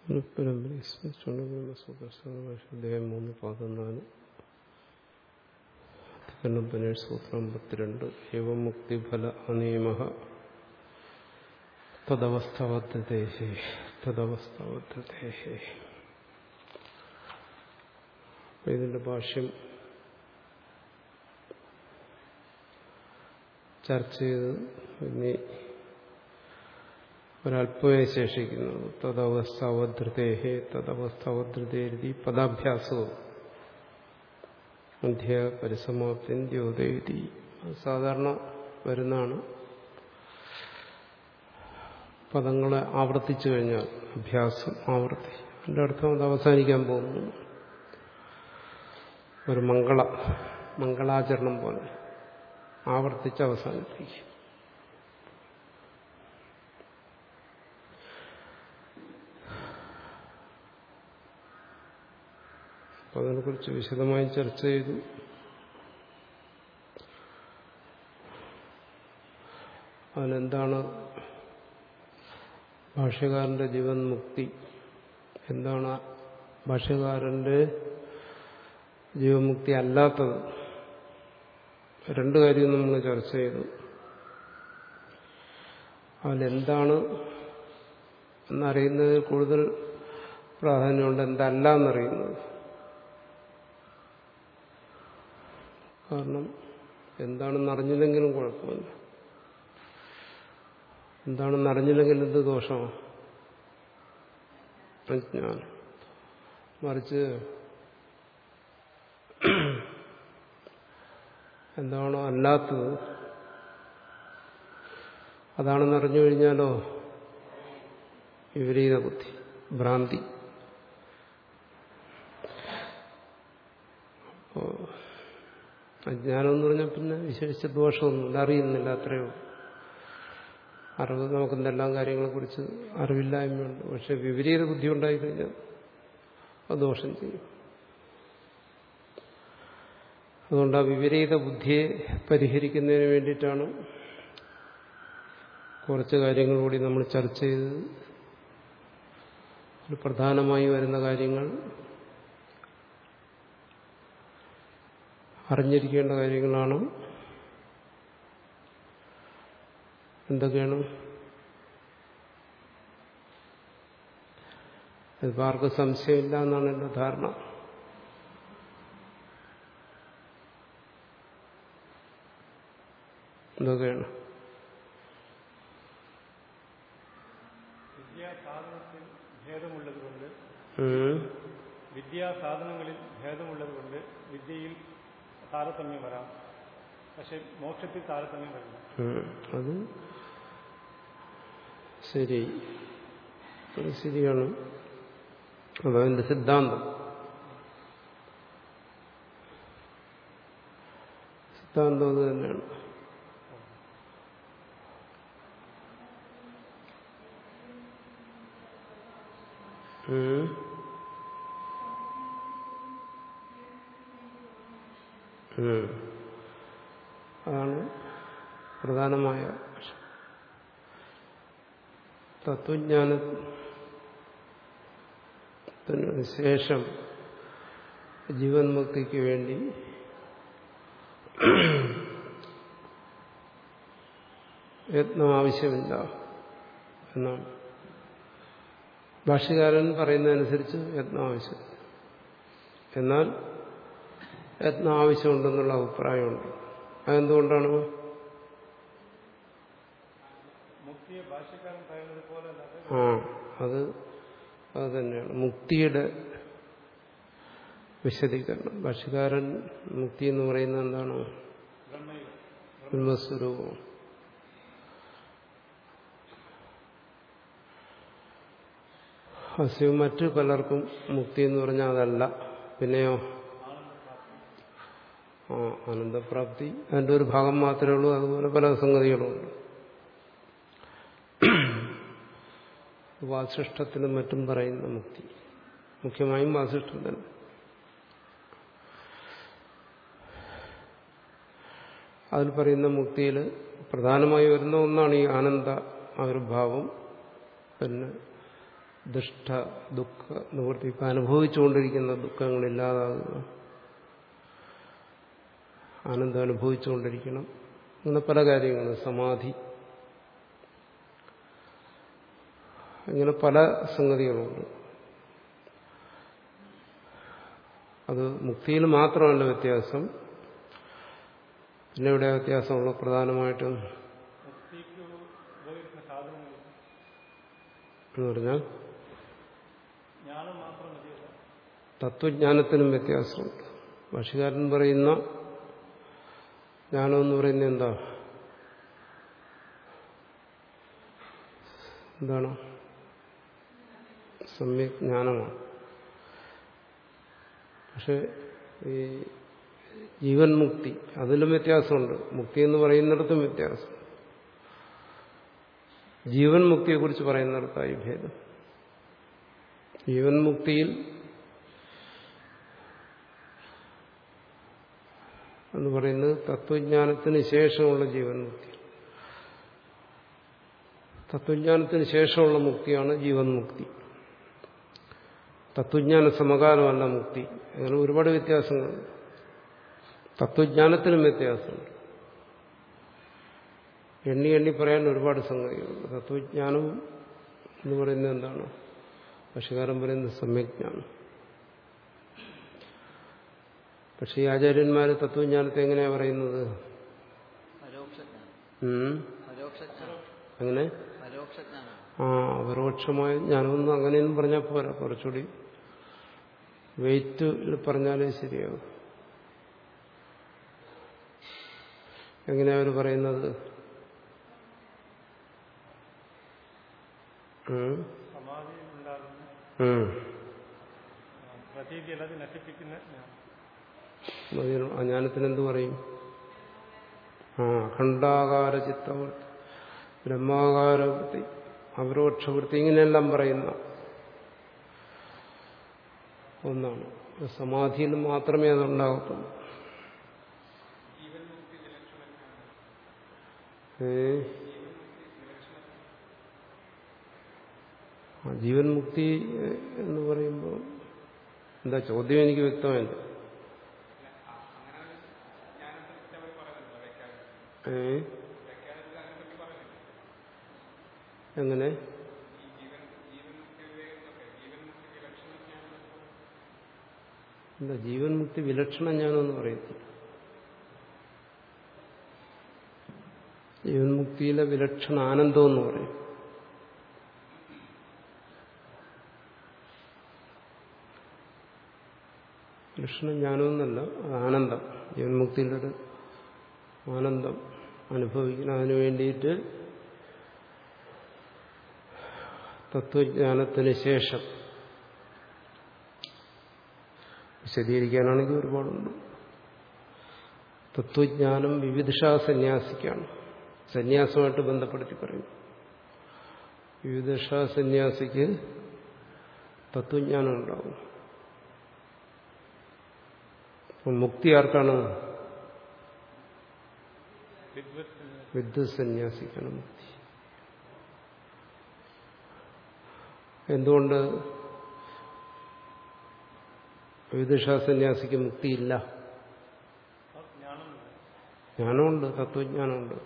പരമ്പരയെ സ്മരിച്ചുകൊണ്ട് ബ്രഹ്മസൂത്രദേഹം മൂന്ന് പതിനാല് അധികരണം പതിനേഴ് സൂത്രം അമ്പത്തിരണ്ട് ഏവം മുക്തിഫല അനിയമ തദവസ്ഥാവദ്ധതേഹേ തദവസ്ഥാവദ്ധതേഹേ ഇതിന്റെ ഭാഷ്യം ചർച്ച ചെയ്ത് ഇനി ഒരല്പമേ ശേഷിക്കുന്നത് തദവസ്ഥാവധൃതേഹേ തദവസ്ഥാവധൃതേരി പദാഭ്യാസവും മധ്യ പരിസമാപ്തി ദ്യോതേരി സാധാരണ വരുന്നതാണ് പദങ്ങളെ ആവർത്തിച്ചു കഴിഞ്ഞാൽ അഭ്യാസം ആവർത്തി അതിൻ്റെ അർത്ഥം അത് അവസാനിക്കാൻ പോകുന്നു ഒരു മംഗള മംഗളാചരണം പോലെ ആവർത്തിച്ച് അവസാനിപ്പിക്കും അപ്പം അതിനെക്കുറിച്ച് വിശദമായി ചർച്ച ചെയ്തു അതിലെന്താണ് ഭാഷ്യകാരന്റെ ജീവൻ മുക്തി എന്താണ് ഭാഷ്യകാരന്റെ ജീവമുക്തി അല്ലാത്തത് രണ്ട് കാര്യം നമ്മൾ ചർച്ച ചെയ്തു അതിലെന്താണ് എന്നറിയുന്നതിൽ കൂടുതൽ പ്രാധാന്യമുണ്ട് എന്തല്ല എന്നറിയുന്നത് കാരണം എന്താണെന്ന് അറിഞ്ഞില്ലെങ്കിലും കുഴപ്പമില്ല എന്താണെന്ന് അറിഞ്ഞില്ലെങ്കിൽ എന്ത് ദോഷമാണ് അജ്ഞാനം മറിച്ച് എന്താണോ അല്ലാത്തത് അതാണെന്ന് അറിഞ്ഞു കഴിഞ്ഞാലോ വിപരീത ബുദ്ധി ഭ്രാന്തി അപ്പോ അജ്ഞാനം എന്ന് പറഞ്ഞാൽ പിന്നെ വിശേഷിച്ച ദോഷമൊന്നുമില്ല അറിയുന്നില്ല അത്രയോ അറിവ് നമുക്ക് എന്തെല്ലാം കാര്യങ്ങളെക്കുറിച്ച് അറിവില്ലായ്മയുണ്ട് പക്ഷെ വിപരീത ബുദ്ധി ഉണ്ടായിക്കഴിഞ്ഞാൽ അത് ദോഷം ചെയ്യും അതുകൊണ്ട് ആ വിപരീത ബുദ്ധിയെ പരിഹരിക്കുന്നതിന് വേണ്ടിയിട്ടാണ് കുറച്ച് കാര്യങ്ങൾ കൂടി നമ്മൾ ചർച്ച ചെയ്തത് പ്രധാനമായി വരുന്ന കാര്യങ്ങൾ അറിഞ്ഞിരിക്കേണ്ട കാര്യങ്ങളാണ് എന്തൊക്കെയാണ് അതിപ്പോൾ ആർക്കും സംശയമില്ല എന്നാണ് എൻ്റെ ധാരണ എന്തൊക്കെയാണ് വിദ്യാസാധനത്തിൽ ഭേദമുള്ളതുകൊണ്ട് വിദ്യാസാധനങ്ങളിൽ ഭേദമുള്ളതുകൊണ്ട് വിദ്യയിൽ താരതമ്യം വരാം പക്ഷെ മോക്ഷത്തിൽ താരതമ്യം വരില്ല അത് ശരി അത് ശരിയാണ് അതതിന്റെ സിദ്ധാന്തം സിദ്ധാന്തം അത് തന്നെയാണ് അതാണ് പ്രധാനമായ തത്വജ്ഞാനത്തിന് ശേഷം ജീവൻ മുക്തിക്ക് വേണ്ടി യത്നം ആവശ്യമില്ല എന്നാണ് ഭാഷ്യകാരൻ പറയുന്നതനുസരിച്ച് യത്നം ആവശ്യം എന്നാൽ യത്നം ആവശ്യമുണ്ടെന്നുള്ള അഭിപ്രായമുണ്ട് അതെന്തുകൊണ്ടാണ് മുക്തിയെ ഭാഷ്യക്കാരൻ പറയുന്നത് പോലെ അല്ലാതെ ആ അത് അത് തന്നെയാണ് മുക്തിയുടെ വിശദീകരണം ഭാഷ്യകാരൻ മുക്തി എന്ന് പറയുന്നത് എന്താണ് ബ്രഹ്മയിൽ ബ്രഹ്മസ്വരൂപം അസ്യവും മറ്റു പലർക്കും മുക്തി എന്ന് പറഞ്ഞാൽ അതല്ല പിന്നെയോ ആ ആനന്ദപ്രാപ്തി അതിൻ്റെ ഒരു ഭാഗം മാത്രമേ ഉള്ളൂ അതുപോലെ പല സംഗതികളുമുണ്ട് വാസിഷ്ഠത്തിനും മറ്റും പറയുന്ന മുക്തി മുഖ്യമായും വാസിഷ്ഠം തന്നെ അതിൽ പറയുന്ന മുക്തിയിൽ പ്രധാനമായി വരുന്ന ഒന്നാണ് ഈ ആനന്ദ ആവിർഭാവം പിന്നെ ദുഷ്ട ദുഃഖ നിവൃത്തി ഇപ്പം അനുഭവിച്ചുകൊണ്ടിരിക്കുന്ന ദുഃഖങ്ങളില്ലാതാകുക ആനന്ദം അനുഭവിച്ചുകൊണ്ടിരിക്കണം അങ്ങനെ പല കാര്യങ്ങളും സമാധി ഇങ്ങനെ പല സംഗതികളുണ്ട് അത് മുക്തിയിൽ മാത്രമല്ല വ്യത്യാസം പിന്നെ ഇവിടെ വ്യത്യാസമുള്ള പ്രധാനമായിട്ടും മുക്തിക്ക് ഉപയോഗിക്കുന്ന സാധനങ്ങൾ എന്ന് പറഞ്ഞാൽ ജ്ഞാനം മാത്രം മതിയല്ല തത്വജ്ഞാനത്തിനും വ്യത്യാസമുണ്ട് ഭാഷകാരൻ പറയുന്ന ജ്ഞാനം എന്ന് പറയുന്നത് എന്താ എന്താണ് സമ്യക് ജ്ഞാനമാണ് പക്ഷെ ഈ ജീവൻ മുക്തി അതിലും വ്യത്യാസമുണ്ട് മുക്തി എന്ന് പറയുന്നിടത്തും വ്യത്യാസം ജീവൻ മുക്തിയെക്കുറിച്ച് പറയുന്നിടത്തായി ഭേദം ജീവൻ മുക്തിയിൽ എന്ന് പറയുന്നത് തത്വജ്ഞാനത്തിന് ശേഷമുള്ള ജീവൻ മുക്തി തത്വജ്ഞാനത്തിന് ശേഷമുള്ള മുക്തിയാണ് ജീവൻ മുക്തി തത്വജ്ഞാന സമകാലമല്ല മുക്തി അങ്ങനെ ഒരുപാട് വ്യത്യാസങ്ങളുണ്ട് തത്വജ്ഞാനത്തിനും വ്യത്യാസമുണ്ട് എണ്ണി എണ്ണി പറയാൻ ഒരുപാട് സംഗതികളുണ്ട് തത്വജ്ഞാനം എന്ന് പറയുന്നത് എന്താണ് ഭക്ഷ്യകാരൻ പറയുന്നത് സമ്യജ്ഞാനം പക്ഷെ ഈ ആചാര്യന്മാർ തത്വജ്ഞാനത്തെ എങ്ങനെയാ പറയുന്നത് പരോക്ഷജ്ഞാനം ഉം? പരോക്ഷജ്ഞാനം അങ്ങനെ പരോക്ഷജ്ഞാനം ആ അപരോക്ഷമായ ജ്ഞാനമൊന്നും അങ്ങനെയൊന്നും പറഞ്ഞാൽ പോരാ കുറച്ചുകൂടി വെയിറ്റിൽ പറഞ്ഞാലേ ശരിയാവും എങ്ങനെയാ അവർ പറയുന്നത് ഉം? സമാധിയിൽ ഉണ്ടാകുന്ന ഉം. ആ, പ്രതീതി അല്ലാതെ നശിപ്പിക്കുന്ന ജ്ഞാനം. മതി. ആ ജ്ഞാനത്തിന് എന്ത് പറയും ആ അഖണ്ഡാകാര ചിത്തവൃത്തി ബ്രഹ്മാകാരവൃത്തി അപരോക്ഷവൃത്തി ഇങ്ങനെയെല്ലാം പറയുന്ന ഒന്നാണ് സമാധിയിൽ മാത്രമേ അതുണ്ടാകത്തുള്ളൂ ഏ ആ, ജീവൻ മുക്തി എന്ന് പറയുമ്പോൾ എന്താ ചോദ്യം എനിക്ക് വ്യക്തമല്ല ഏ എങ്ങനെ എന്താ ജീവൻ മുക്തി വിലക്ഷണം ഞാനൊന്നും പറയത്തില്ല ജീവൻ മുക്തിയിലെ വിലക്ഷണ ആനന്ദം എന്ന് പറയും ലക്ഷണം ജ്ഞാനമൊന്നല്ല അത് ആനന്ദം ജീവൻ മുക്തിയിലൊരു ആനന്ദം അനുഭവിക്കണം അതിനു വേണ്ടിയിട്ട് തത്വജ്ഞാനത്തിന് ശേഷം വിശദീകരിക്കാനാണെങ്കിൽ ഒരുപാടുണ്ട് തത്വജ്ഞാനം വിവിധിഷാ സന്യാസിക്കാണ് സന്യാസമായിട്ട് ബന്ധപ്പെടുത്തി പറയും വിവിധിഷാ സന്യാസിക്ക് തത്വജ്ഞാനം ഉണ്ടാവും അപ്പോൾ മുക്തി ആർക്കാണ് വിദ്വത്ത് വിദ്വത് സന്യാസിക്കാണ് മുക്തി എന്തുകൊണ്ട് വിവിധിഷാ സന്യാസിക്ക് മുക്തിയില്ല ആ ജ്ഞാനമില്ല ജ്ഞാനമുണ്ട് തത്വജ്ഞാനമുണ്ട്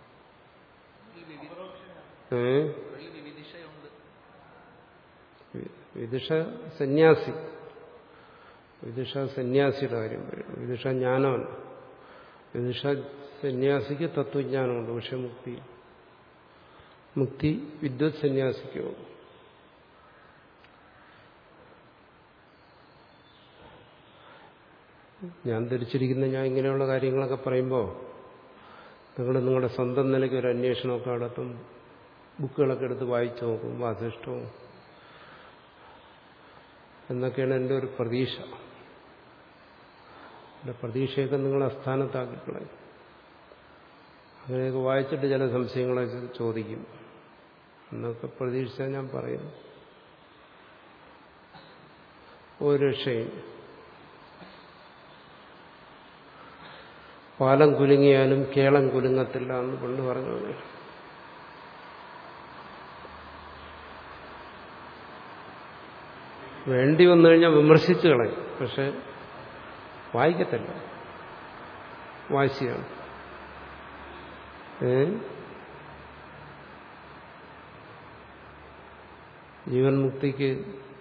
ഏ ഒരു വിവിധിഷയുണ്ട് വി- വിദിഷ സന്യാസി വിദിഷ സന്യാസിയുടെ കാര്യം പറയും വിദിഷ ജ്ഞാനമല്ല വിദിഷ സന്യാസിക്ക് തത്വജ്ഞാനമുണ്ട് പക്ഷെ മുക്തി മുക്തി വിദ്വത് സന്യാസിക്കോ ഞാൻ ധരിച്ചിരിക്കുന്ന ഞാൻ ഇങ്ങനെയുള്ള കാര്യങ്ങളൊക്കെ പറയുമ്പോൾ നിങ്ങൾ നിങ്ങളുടെ സ്വന്തം നിലയ്ക്ക് ഒരു അന്വേഷണമൊക്കെ നടത്തും ബുക്കുകളൊക്കെ എടുത്ത് വായിച്ചു നോക്കും വാസിഷ്ടവും എന്നൊക്കെയാണ് എൻ്റെ ഒരു പ്രതീക്ഷ എൻ്റെ പ്രതീക്ഷയൊക്കെ നിങ്ങൾ അസ്ഥാനത്താക്കിക്കളയും അങ്ങനെയൊക്കെ വായിച്ചിട്ട് ചില സംശയങ്ങളൊക്കെ ചോദിക്കും എന്നൊക്കെ പ്രതീക്ഷിച്ചാൽ ഞാൻ പറയും ഒരു രക്ഷയും പാലം കുലുങ്ങിയാലും കേളം കുലുങ്ങത്തില്ല എന്ന് പണ്ട് പറഞ്ഞു വേണ്ടി വന്നു കഴിഞ്ഞാൽ വിമർശിച്ചു കളയും പക്ഷെ വായിക്കത്തില്ല വാശിയാണ് ഏ ജീവൻ മുക്തിക്ക്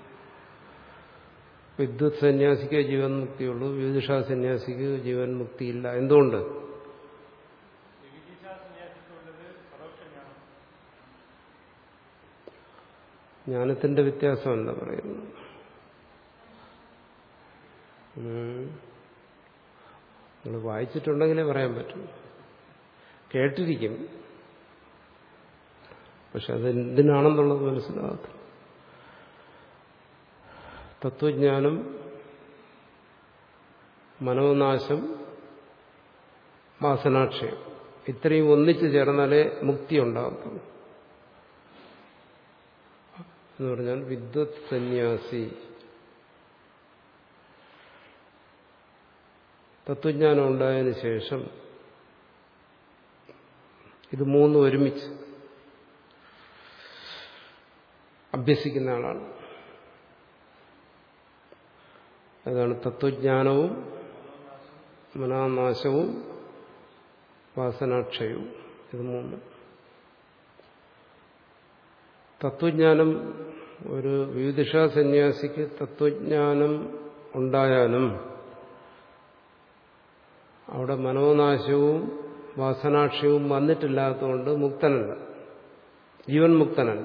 വിദ്യുത് സന്യാസിക്ക് ജീവൻ മുക്തിയുള്ളൂ വിവിധിഷ സന്യാസിക്ക് ജീവൻ മുക്തിയില്ല എന്തുകൊണ്ട് ജ്ഞാനത്തിന്റെ വ്യത്യാസമല്ല പറയുന്നത് നിങ്ങൾ വായിച്ചിട്ടുണ്ടെങ്കിലേ പറയാൻ പറ്റും കേട്ടിരിക്കും പക്ഷെ അത് എന്തിനാണെന്നുള്ളത് മനസ്സിലാകത്തില്ല തത്വജ്ഞാനം മനോനാശം വാസനാക്ഷയം ഇത്രയും ഒന്നിച്ചു ചേർന്നാലേ മുക്തി ഉണ്ടാകത്തുള്ളൂ എന്ന് പറഞ്ഞാൽ വിദ്വത് സന്യാസി തത്വജ്ഞാനം ഉണ്ടായതിനു ശേഷം ഇത് മൂന്നും ഒരുമിച്ച് അഭ്യസിക്കുന്ന ആളാണ് അതാണ് തത്വജ്ഞാനവും മനാനാശവും വാസനാക്ഷയവും ഇത് മൂന്ന് തത്വജ്ഞാനം ഒരു വിവിധിഷ സന്യാസിക്ക് തത്വജ്ഞാനം ഉണ്ടായാലും അവിടെ മനോനാശവും വാസനാക്ഷയവും വന്നിട്ടില്ലാത്തതുകൊണ്ട് മുക്തനല്ല ജീവൻ മുക്തനല്ല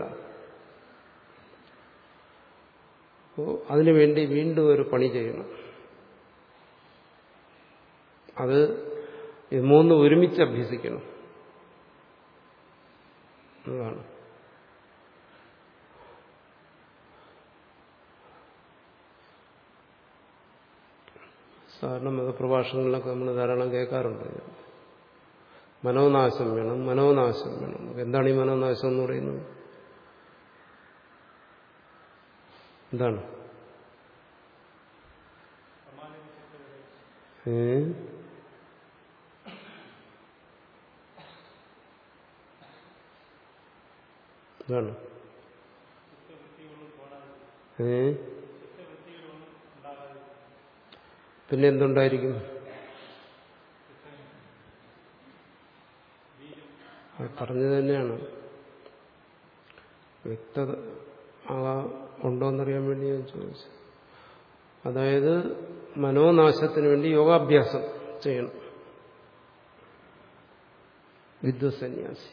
അപ്പോൾ അതിനുവേണ്ടി വീണ്ടും ഒരു പണി ചെയ്യണം അത് ഇത് മൂന്ന് ഒരുമിച്ച് അഭ്യസിക്കണം അതാണ് സാധാരണ മതപ്രഭാഷണങ്ങളിലൊക്കെ നമ്മൾ ധാരാളം കേൾക്കാറുണ്ട് മനോനാശം വേണം മനോനാശം വേണം എന്താണ് ഈ മനോനാശം എന്ന് പറയുന്നത് എന്താണ് ഏ എന്താണ് ഏ പിന്നെ എന്തുണ്ടായിരിക്കും അത് പറഞ്ഞു തന്നെയാണ് വ്യക്തത ആകാ ഉണ്ടോയെന്നറിയാൻ വേണ്ടി ഞാൻ ചോദിച്ചു അതായത് മനോനാശത്തിന് വേണ്ടി യോഗാഭ്യാസം ചെയ്യണം വിദ്വസന്യാസി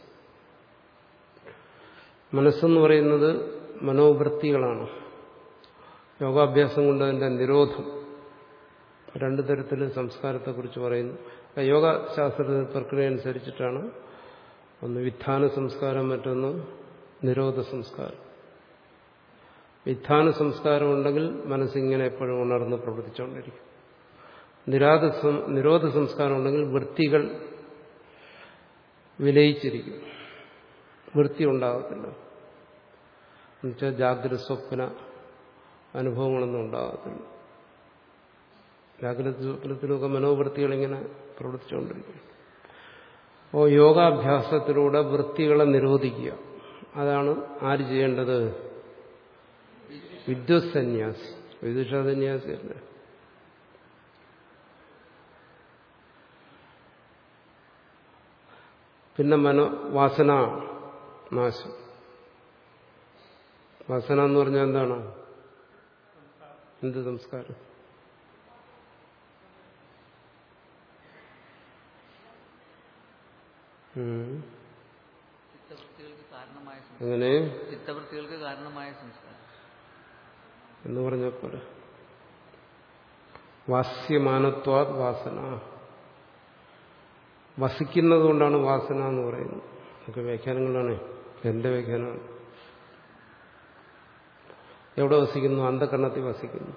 മനസ്സെന്ന് പറയുന്നത് മനോവൃത്തികളാണ് യോഗാഭ്യാസം കൊണ്ട് അതിന്റെ നിരോധം രണ്ടു തരത്തിൽ സംസ്കാരത്തെക്കുറിച്ച് പറയുന്നു യോഗശാസ്ത്ര പ്രക്രിയ അനുസരിച്ചിട്ടാണ് ഒന്ന് വിധാന സംസ്കാരം മറ്റൊന്ന് നിരോധ സംസ്കാരം വിധാന സംസ്കാരം ഉണ്ടെങ്കിൽ മനസ്സിങ്ങനെ എപ്പോഴും ഉണർന്ന് പ്രവർത്തിച്ചുകൊണ്ടിരിക്കും നിരാധ നിരോധ സംസ്കാരം ഉണ്ടെങ്കിൽ വൃത്തികൾ വിലയിച്ചിരിക്കും വൃത്തി ഉണ്ടാകത്തില്ല എന്നുവെച്ചാൽ ജാഗ്രത സ്വപ്ന അനുഭവങ്ങളൊന്നും ഉണ്ടാകത്തില്ല ജാഗ്രത സ്വപ്നത്തിലൊക്കെ മനോവൃത്തികൾ ഇങ്ങനെ പ്രവർത്തിച്ചുകൊണ്ടിരിക്കും അപ്പോൾ യോഗാഭ്യാസത്തിലൂടെ വൃത്തികളെ നിരോധിക്കുക അതാണ് ആര് ചെയ്യേണ്ടത് വിദ്വത് സന്യാസി വിദുഷ സന്യാസി അല്ല പിന്നെ മനോ വാസന നാശം വാസന എന്ന് പറഞ്ഞാൽ എന്താണ് എന്ത് സംസ്കാരം ചിത്തവൃത്തികൾക്ക് കാരണമായ സംസ്കാരം അങ്ങനെ ചിത്തവൃത്തികൾക്ക് കാരണമായ സംസ്കാരം എന്ന് പറഞ്ഞപ്പോലെ വാസ്യമാനത്വാത് വാസന വസിക്കുന്നത് കൊണ്ടാണ് വാസന എന്ന് പറയുന്നത് ഒക്കെ വ്യാഖ്യാനങ്ങളാണ് എന്റെ വ്യാഖ്യാനമാണ് എവിടെ വസിക്കുന്നു അന്ധകരണത്തിൽ വസിക്കുന്നു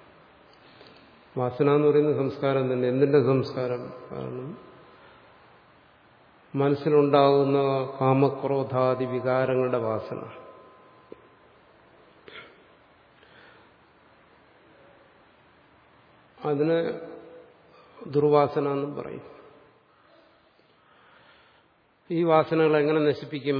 വാസന എന്ന് പറയുന്ന സംസ്കാരം തന്നെ എന്തിന്റെ സംസ്കാരം കാരണം മനസ്സിലുണ്ടാകുന്ന കാമക്രോധാദി വികാരങ്ങളുടെ വാസന അതിന് ദുർവാസന എന്നും പറയും ഈ വാസനകൾ എങ്ങനെ നശിപ്പിക്കും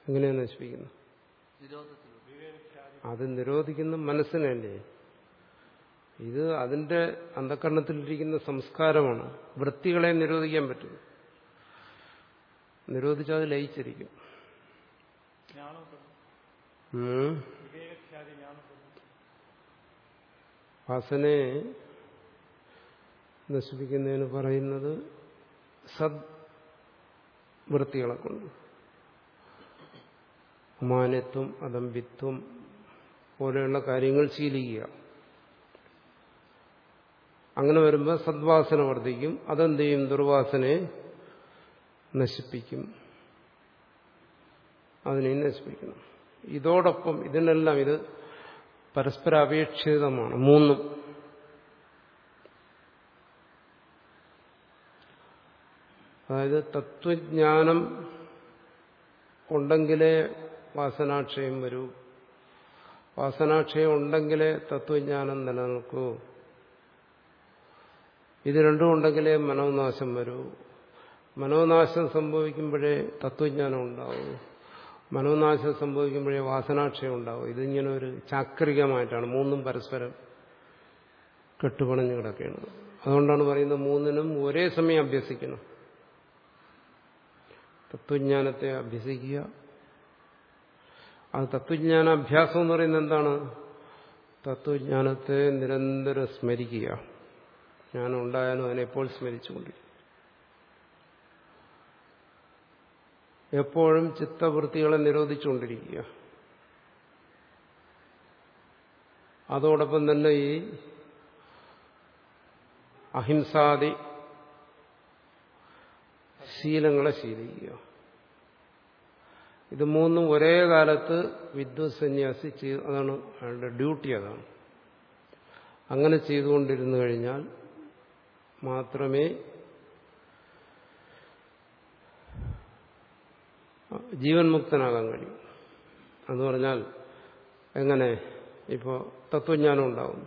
എങ്ങനെയാണ് നശിപ്പിക്കുന്നത് വിരോധത്തിലൂടെ അത് നിരോധിക്കുന്ന മനസ്സിനല്ലേ ഇത് അതിന്റെ അന്ധകരണത്തിലിരിക്കുന്ന സംസ്കാരമാണ് വൃത്തികളെ നിരോധിക്കാൻ പറ്റും നിരോധിച്ചാൽ അത് ലയിച്ചിരിക്കും ജ്ഞാനപ്പെടും ഉം. വിവേകഖ്യാതി ജ്ഞാനപ്പെടും വാസനയെ നശിപ്പിക്കുന്നതിന് പറയുന്നത് സദ് വൃത്തികളെ കൊണ്ട് മാന്യത്വം അദമ്പിത്വം പോലെയുള്ള കാര്യങ്ങൾ ശീലിക്കുക അങ്ങനെ വരുമ്പോൾ സദ്വാസന വർദ്ധിക്കും അതെന്ത് ചെയ്യും ദുർവാസനയെ നശിപ്പിക്കും അതിനെ നശിപ്പിക്കണം ഇതോടൊപ്പം ഇതിനെല്ലാം ഇത് പരസ്പര അപേക്ഷിതമാണ് മൂന്നും അതായത് തത്വജ്ഞാനം ഉണ്ടെങ്കിലേ വാസനാക്ഷയം വരൂ വാസനാക്ഷയം ഉണ്ടെങ്കിലേ തത്വജ്ഞാനം നിലനിൽക്കൂ ഇത് രണ്ടും ഉണ്ടെങ്കിലേ മനോനാശം വരൂ മനോനാശം സംഭവിക്കുമ്പോഴേ തത്വജ്ഞാനം ഉണ്ടാവൂ മനോനാശം സംഭവിക്കുമ്പോഴേ വാസനാക്ഷയം ഉണ്ടാവും ഇതിങ്ങനെ ഒരു ചാക്രികമായിട്ടാണ് മൂന്നും പരസ്പരം കെട്ടുപണഞ്ഞു കിടക്കുകയാണ് അതുകൊണ്ടാണ് പറയുന്നത് മൂന്നിനും ഒരേ സമയം അഭ്യസിക്കണം തത്വജ്ഞാനത്തെ അഭ്യസിക്കുക അത് തത്വജ്ഞാന അഭ്യാസം എന്ന് പറയുന്നത് എന്താണ് തത്വജ്ഞാനത്തെ നിരന്തരം സ്മരിക്കുക ജ്ഞാനം ഉണ്ടായാലും അതിനെ എപ്പോൾ സ്മരിച്ചുകൊണ്ടിരിക്കും എപ്പോഴും ചിത്തവൃത്തികളെ നിരോധിച്ചുകൊണ്ടിരിക്കുക അതോടൊപ്പം തന്നെ ഈ അഹിംസാദി ശീലങ്ങളെ ശീലിക്കുക ഇത് മൂന്നും ഒരേ കാലത്ത് വിദ്വത് സന്യാസി ചെയ്ത് അതാണ് അയാളുടെ ഡ്യൂട്ടി അതാണ് അങ്ങനെ ചെയ്തുകൊണ്ടിരുന്നു കഴിഞ്ഞാൽ മാത്രമേ ജീവൻ മുക്തനാകാൻ കഴിയും എന്ന് പറഞ്ഞാൽ എങ്ങനെ ഇപ്പോൾ തത്വജ്ഞാനം ഉണ്ടാവും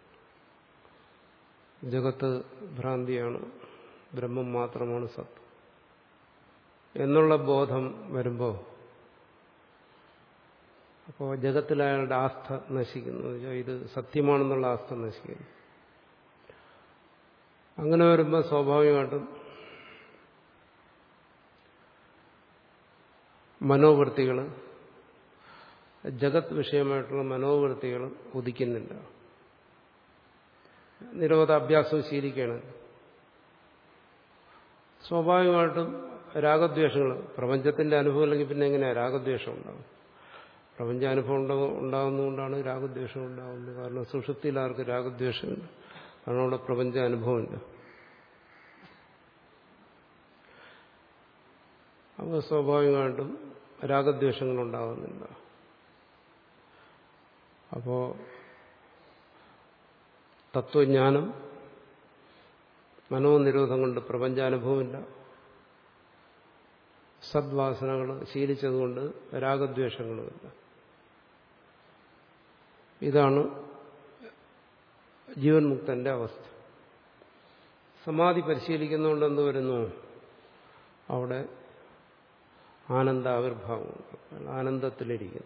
ജഗത്ത് ഭ്രാന്തിയാണ് ബ്രഹ്മം മാത്രമാണ് സത്ത് എന്നുള്ള ബോധം വരുമ്പോൾ അപ്പോൾ ജഗത്തിൽ അയാളുടെ ആസ്ഥ നശിക്കുന്നു ഇത് സത്യമാണെന്നുള്ള ആസ്ഥ നശിക്കുന്നു അങ്ങനെ വരുമ്പോൾ സ്വാഭാവികമായിട്ടും മനോവൃത്തികൾ ജഗത് വിഷയമായിട്ടുള്ള മനോവൃത്തികൾ ഉദിക്കുന്നില്ല നിരോധാഭ്യാസം ശീലിക്കുകയാണ് സ്വാഭാവികമായിട്ടും രാഗദ്വേഷങ്ങൾ പ്രപഞ്ചത്തിന്റെ അനുഭവം അല്ലെങ്കിൽ പിന്നെ എങ്ങനെയാണ് രാഗദ്വേഷം ഉണ്ടാവും പ്രപഞ്ച അനുഭവം ഉണ്ടാവും ഉണ്ടാകുന്നതുകൊണ്ടാണ് രാഗദ്വേഷം ഉണ്ടാകുന്നത് കാരണം സുഷുപ്തിയിൽ ആർക്ക് രാഗദ്വേഷമില്ല കാരണം അവിടെ പ്രപഞ്ച അനുഭവമില്ല അപ്പോൾ സ്വാഭാവികമായിട്ടും രാഗദ്വേഷങ്ങൾ ഉണ്ടാകുന്നില്ല അപ്പോ തത്വജ്ഞാനം മനോനിരോധം കൊണ്ട് പ്രപഞ്ചാനുഭവമില്ല സദ്വാസനകൾ ശീലിച്ചതുകൊണ്ട് രാഗദ്വേഷങ്ങളുമില്ല ഇതാണ് ജീവൻ മുക്തന്റെ അവസ്ഥ സമാധി പരിശീലിക്കുന്നതുകൊണ്ട് എന്ത് വരുന്നു അവിടെ ആനന്ദാവിർഭാവം ആനന്ദത്തിലിരിക്കുന്നു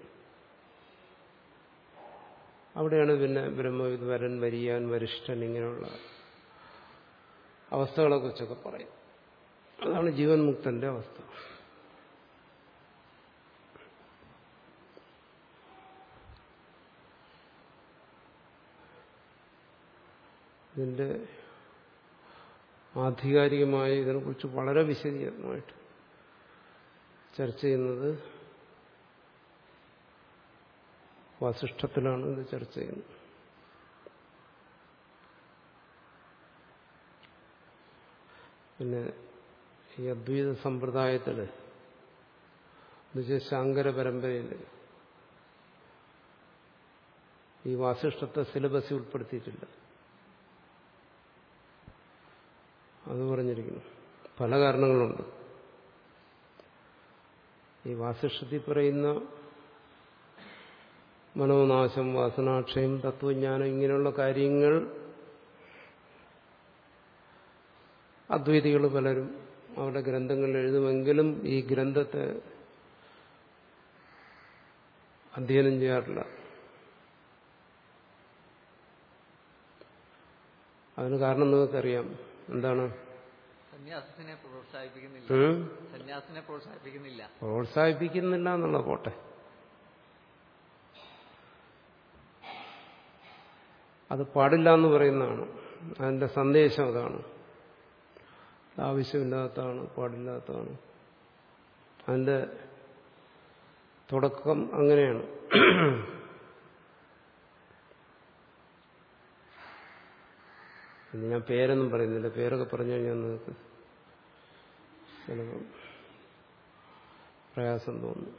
അവിടെയാണ് പിന്നെ ബ്രഹ്മവിദ് വരൻ വരിയാൻ വരിഷ്ഠൻ ഇങ്ങനെയുള്ള അവസ്ഥകളെ കുറിച്ചൊക്കെ പറയും അതാണ് ജീവൻ മുക്തന്റെ അവസ്ഥ ഇതിന്റെ ആധികാരികമായി ഇതിനെക്കുറിച്ച് വളരെ വിശദീകരണമായിട്ട് ചർച്ച ചെയ്യുന്നത് വാസിഷ്ഠത്തിലാണ് ഇത് ചർച്ച ചെയ്യുന്നത് പിന്നെ ഈ അദ്വൈത സമ്പ്രദായത്തിൽ എന്നുവെച്ചാൽ ശാങ്കര പരമ്പരയിൽ ഈ വാസിഷ്ഠത്തെ സിലബസിൽ ഉൾപ്പെടുത്തിയിട്ടില്ല അത് പറഞ്ഞിരിക്കുന്നു പല കാരണങ്ങളുണ്ട് ഈ വാസിഷ്ഠത്തിൽ പറയുന്ന മനോനാശം വാസനാക്ഷയം തത്വജ്ഞാനം ഇങ്ങനെയുള്ള കാര്യങ്ങൾ അദ്വൈതികൾ പലരും അവരുടെ ഗ്രന്ഥങ്ങളിൽ എഴുതുമെങ്കിലും ഈ ഗ്രന്ഥത്തെ അധ്യയനം ചെയ്യാറില്ല അതിന് കാരണം നിങ്ങൾക്കറിയാം എന്താണ് സന്യാസത്തിനെ പ്രോത്സാഹിപ്പിക്കുന്നില്ല ഉം? സന്യാസിനെ പ്രോത്സാഹിപ്പിക്കുന്നില്ല പ്രോത്സാഹിപ്പിക്കുന്നില്ല എന്നുള്ള പോട്ടെ അത് പാടില്ല എന്ന് പറയുന്നതാണ് അതിന്റെ സന്ദേശം അതാണ് ആവശ്യമില്ലാത്തതാണ് പാടില്ലാത്തതാണ് അതിന്റെ തുടക്കം അങ്ങനെയാണ് ഇനി ഞാൻ പേരൊന്നും പറയുന്നില്ല പേരൊക്കെ പറഞ്ഞു കഴിഞ്ഞാൽ നിങ്ങൾക്ക് ചിലപ്പം പ്രയാസം തോന്നും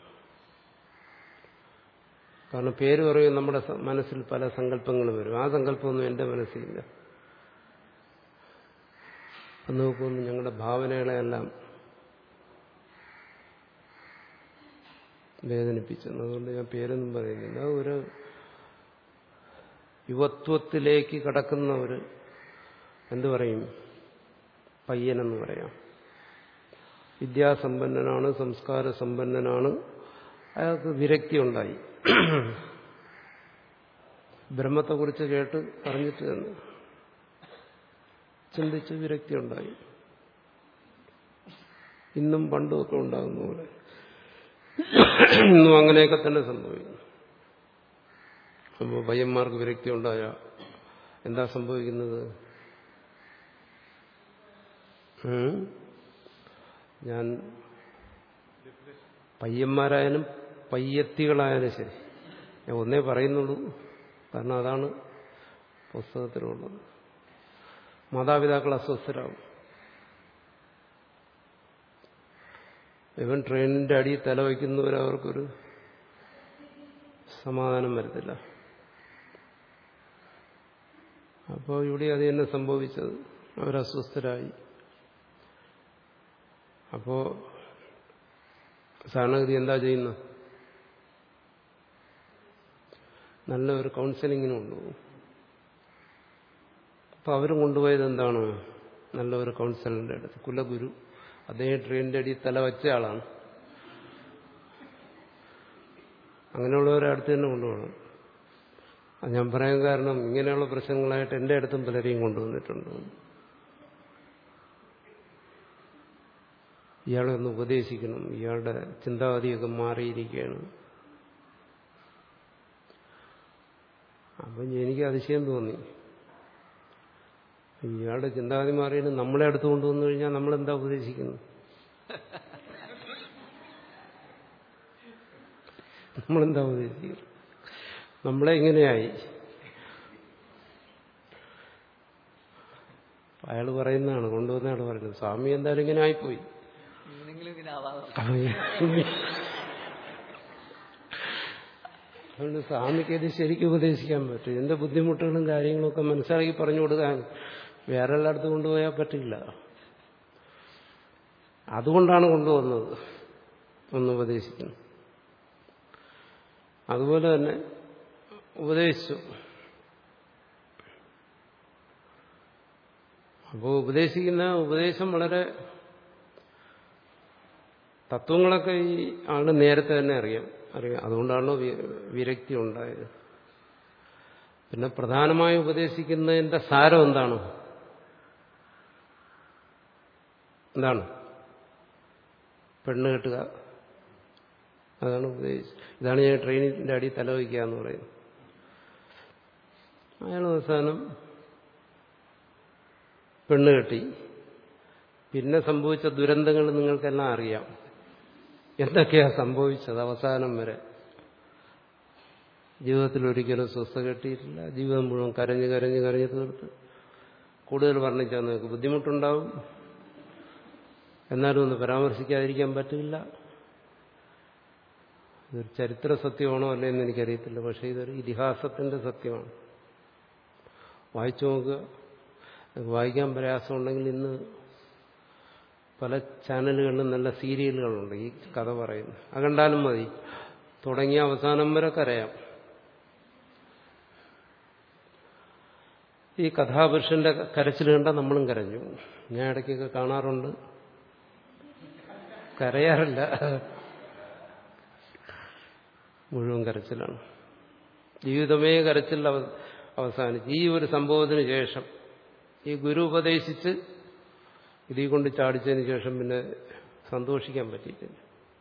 കാരണം പേര് പറയും നമ്മുടെ സ- മനസ്സിൽ പല സങ്കല്പങ്ങൾ വരും ആ സങ്കല്പമൊന്നും എൻ്റെ മനസ്സിലില്ല അത് നോക്കുമ്പോൾ ഞങ്ങളുടെ ഭാവനകളെല്ലാം വേദനിപ്പിച്ചത് അതുകൊണ്ട് ഞാൻ പേരൊന്നും പറയുന്നില്ല ഒരു യുവത്വത്തിലേക്ക് കടക്കുന്ന ഒരു എന്തു പറയും പയ്യനെന്ന് പറയാം വിദ്യാസമ്പന്നനാണ് സംസ്കാര സമ്പന്നനാണ് അയാൾക്ക് വിരക്തി ഉണ്ടായി ബ്രഹ്മത്തെക്കുറിച്ച് കേട്ട് അറിഞ്ഞിട്ട് തന്നെ ചിന്തിച്ച് വിരക്തി ഉണ്ടായി ഇന്നും പണ്ടുമൊക്കെ ഉണ്ടാകുന്ന പോലെ ഇന്നും അങ്ങനെയൊക്കെ തന്നെ സംഭവിക്കുന്നു അപ്പോൾ പയ്യന്മാർക്ക് വിരക്തി ഉണ്ടായ എന്താ സംഭവിക്കുന്നത് ഉം? ഞാൻ പയ്യന്മാരായാലും പയ്യത്തികളായാലും ശരി ഞാൻ ഒന്നേ പറയുന്നുള്ളൂ കാരണം അതാണ് പുസ്തകത്തിലുള്ളത് മാതാപിതാക്കൾ അസ്വസ്ഥരാകും ഇവൻ ട്രെയിനിന്റെ അടിയിൽ തല വയ്ക്കുന്നവർ അവർക്കൊരു സമാധാനം വരത്തില്ല അപ്പോൾ ഇവിടെ അത് തന്നെ സംഭവിച്ചത് അവരസ്വസ്ഥരായി അപ്പോ സാധാരണഗതി എന്താ ചെയ്യുന്നത് നല്ല ഒരു കൗൺസിലിങ്ങിന് കൊണ്ടുപോകും അപ്പൊ അവരും കൊണ്ടുപോയത് എന്താണ് നല്ല ഒരു കൗൺസിലറിന്റെ അടുത്ത് കുലഗുരു അദ്ദേഹം ട്രെയിനിന്റെ അടിയിൽ തല വച്ച ആളാണ് അങ്ങനെയുള്ളവരെ അടുത്ത് തന്നെ കൊണ്ടുപോകണം അത് ഞാൻ പറയാൻ കാരണം ഇങ്ങനെയുള്ള പ്രശ്നങ്ങളായിട്ട് എൻ്റെ അടുത്തും പലരെയും കൊണ്ടുവന്നിട്ടുണ്ട് ഇയാളെ ഒന്ന് ഉപദേശിക്കണം ഇയാളുടെ ചിന്താഗതിയൊക്കെ മാറിയിരിക്കുകയാണ് അപ്പം എനിക്ക് അതിശയം തോന്നി ഇയാളുടെ ചിന്താഗതി മാറിയിട്ട് നമ്മളെ അടുത്ത് കൊണ്ടുവന്നു കഴിഞ്ഞാൽ നമ്മളെന്താ ഉപദേശിക്കുന്നത് നമ്മളെന്താ ഉപദേശിക്കുന്നത് നമ്മളെ ഇങ്ങനെയായി അയാൾ പറയുന്നതാണ് കൊണ്ടുവന്ന ആൾ പറയുന്നത് സ്വാമി എന്തായാലും ഇങ്ങനെ ആയിപ്പോയി ഇങ്ങനെങ്കിലും ഇങ്ങനെ ആവാതെ അതുകൊണ്ട് സ്വാമിക്ക് ഇത് ശരിക്കും ഉപദേശിക്കാൻ പറ്റും എന്റെ ബുദ്ധിമുട്ടുകളും കാര്യങ്ങളും ഒക്കെ മനസ്സിലാക്കി പറഞ്ഞു കൊടുക്കാൻ വേറെ എല്ലായിടത്തും കൊണ്ടുപോയാൽ പറ്റില്ല അതുകൊണ്ടാണ് കൊണ്ടുവന്നത് ഒന്ന് ഉപദേശിക്കുന്നു അതുപോലെ തന്നെ ഉപദേശിച്ചു അപ്പോൾ ഉപദേശിക്കുന്ന ഉപദേശം വളരെ തത്വങ്ങളൊക്കെ ഈ ആള് നേരത്തെ തന്നെ അറിയാം അറിയാം അതുകൊണ്ടാണല്ലോ വി- വിരക്തി ഉണ്ടായത് പിന്നെ പ്രധാനമായി ഉപദേശിക്കുന്നതിന്റെ സാരം എന്താണ് എന്താണ് പെണ്ണ് കെട്ടുക അതാണ് ഉപദേശിച്ചത് ഇതാണ് ഞാൻ ട്രെയിനിന്റെ അടി തലവയ്ക്കുക എന്ന് പറയുന്നത് അയാൾ അവസാനം പെണ്ണ് കെട്ടി പിന്നെ സംഭവിച്ച ദുരന്തങ്ങൾ നിങ്ങൾക്കെല്ലാം അറിയാം എന്തൊക്കെയാ സംഭവിച്ചത് അവസാനം വരെ ജീവിതത്തിൽ ഒരിക്കലും സ്വസ്ഥ കെട്ടിയിട്ടില്ല ജീവിതം മുഴുവൻ കരഞ്ഞ് കരഞ്ഞ് കരഞ്ഞ് തീർത്ത് കൂടുതൽ വർണ്ണിച്ചാൽ നിങ്ങൾക്ക് ബുദ്ധിമുട്ടുണ്ടാവും എന്നാലും ഒന്ന് പരാമർശിക്കാതിരിക്കാൻ പറ്റില്ല ഇതൊരു ചരിത്ര സത്യമാണോ അല്ലേ എന്ന് എനിക്കറിയത്തില്ല പക്ഷേ ഇതൊരു ഇതിഹാസത്തിന്റെ സത്യമാണ് വായിച്ചു നോക്കുക നിങ്ങൾക്ക് വായിക്കാൻ പ്രയാസമുണ്ടെങ്കിൽ ഇന്ന് പല ചാനലുകളിലും നല്ല സീരിയലുകളുണ്ട് ഈ കഥ പറയുന്നത് അത് കണ്ടാലും മതി തുടങ്ങിയ അവസാനം വരെ കരയാം ഈ കഥാപുരുഷന്റെ കരച്ചിൽ കണ്ടാൽ നമ്മളും കരഞ്ഞു ഞാൻ ഇടയ്ക്കൊക്കെ കാണാറുണ്ട് കരയാറില്ല മുഴുവൻ കരച്ചിലാണ് ജീവിതമേ കരച്ചിൽ അവ- അവസാനിച്ചു ഈ ഒരു സംഭവത്തിന് ശേഷം ഈ ഗുരു ഉപദേശിച്ച് ഇതീ കൊണ്ട് ചാടിച്ചതിന് ശേഷം പിന്നെ സന്തോഷിക്കാൻ പറ്റിയിട്ടില്ല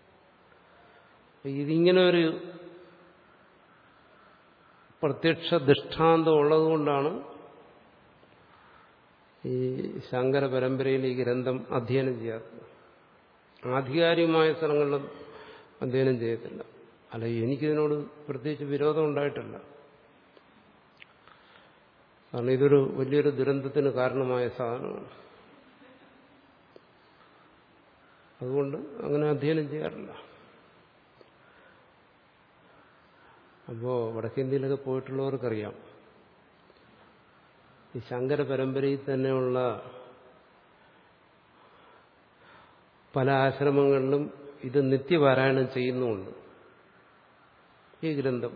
ഇതിങ്ങനെ ഒരു പ്രത്യക്ഷ ദൃഷ്ടാന്തം ഉള്ളതുകൊണ്ടാണ് ഈ ശങ്കര പരമ്പരയിൽ ഈ ഗ്രന്ഥം അധ്യയനം ചെയ്യാത്തത് ആധികാരികമായ സ്ഥലങ്ങളിലും അധ്യയനം ചെയ്യത്തില്ല അല്ല എനിക്കിതിനോട് പ്രത്യേകിച്ച് വിരോധം ഉണ്ടായിട്ടില്ല കാരണം ഇതൊരു വലിയൊരു ദുരന്തത്തിന് കാരണമായ സാധനമാണ് അതുകൊണ്ട് അങ്ങനെ അധ്യയനം ചെയ്യാറില്ല അപ്പോ വടക്കേന്ത്യയിലൊക്കെ പോയിട്ടുള്ളവർക്കറിയാം ഈ ശങ്കര പരമ്പരയിൽ തന്നെയുള്ള പല ആശ്രമങ്ങളിലും ഇത് നിത്യപാരായണം ചെയ്യുന്നുമുണ്ട് ഈ ഗ്രന്ഥം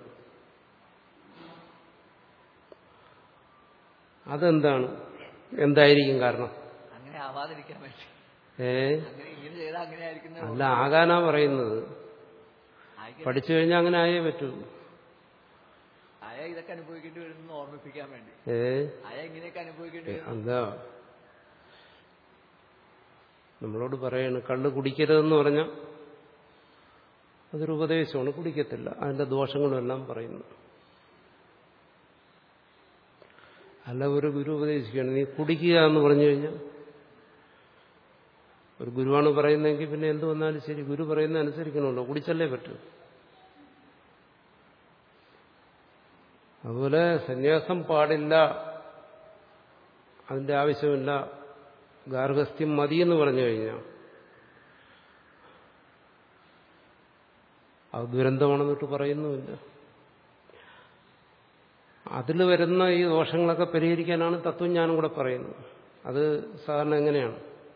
അതെന്താണ് എന്തായിരിക്കും കാരണം അങ്ങനെ ആവാതിരിക്കാൻ വേണ്ടി ഏ അങ്ങനെ ഇങ്ങനെ ചെയ്താൽ അങ്ങനെ ആയിരിക്കുന്ന അല്ല ആകാനാ പറയുന്നത് ആയിക്കോട്ടെ. പഠിച്ചു കഴിഞ്ഞാൽ അങ്ങനെ ആയേ പറ്റൂ അയ ഇതൊക്കെ അനുഭവിക്കേണ്ടി വരുമെന്ന് ഓർമ്മിപ്പിക്കാൻ വേണ്ടി ഏ അയ ഇങ്ങനെയൊക്കെ അനുഭവിക്കേണ്ടി ഏ, വരും എന്താ നമ്മളോട് പറയാണ് കള്ള് കുടിക്കരുതെന്ന് പറഞ്ഞാൽ അതൊരു ഉപദേശമാണ് കുടിക്കത്തില്ല അതിന്റെ ദോഷങ്ങളും എല്ലാം പറയുന്നു അല്ല ഒരു ഗുരു ഉപദേശിക്കുകയാണ് നീ കുടിക്കുക എന്ന് പറഞ്ഞു കഴിഞ്ഞാൽ ഒരു ഗുരുവാണ് പറയുന്നതെങ്കിൽ പിന്നെ എന്ത് വന്നാലും ശരി ഗുരു പറയുന്ന അനുസരിക്കണമല്ലോ കുടിച്ചല്ലേ പറ്റൂ അതുപോലെ സന്യാസം പാടില്ല അതിന്റെ ആവശ്യമില്ല ഗാർഹസ്ഥ്യം മതിയെന്ന് പറഞ്ഞു കഴിഞ്ഞാൽ അത് ദുരന്തമാണെന്നിട്ട് പറയുന്നുമില്ല അതിൽ വരുന്ന ഈ ദോഷങ്ങളൊക്കെ പരിഹരിക്കാനാണ് തത്വജ്ഞാനം കൂടെ പറയുന്നത് അത് സാധാരണ എങ്ങനെയാണ്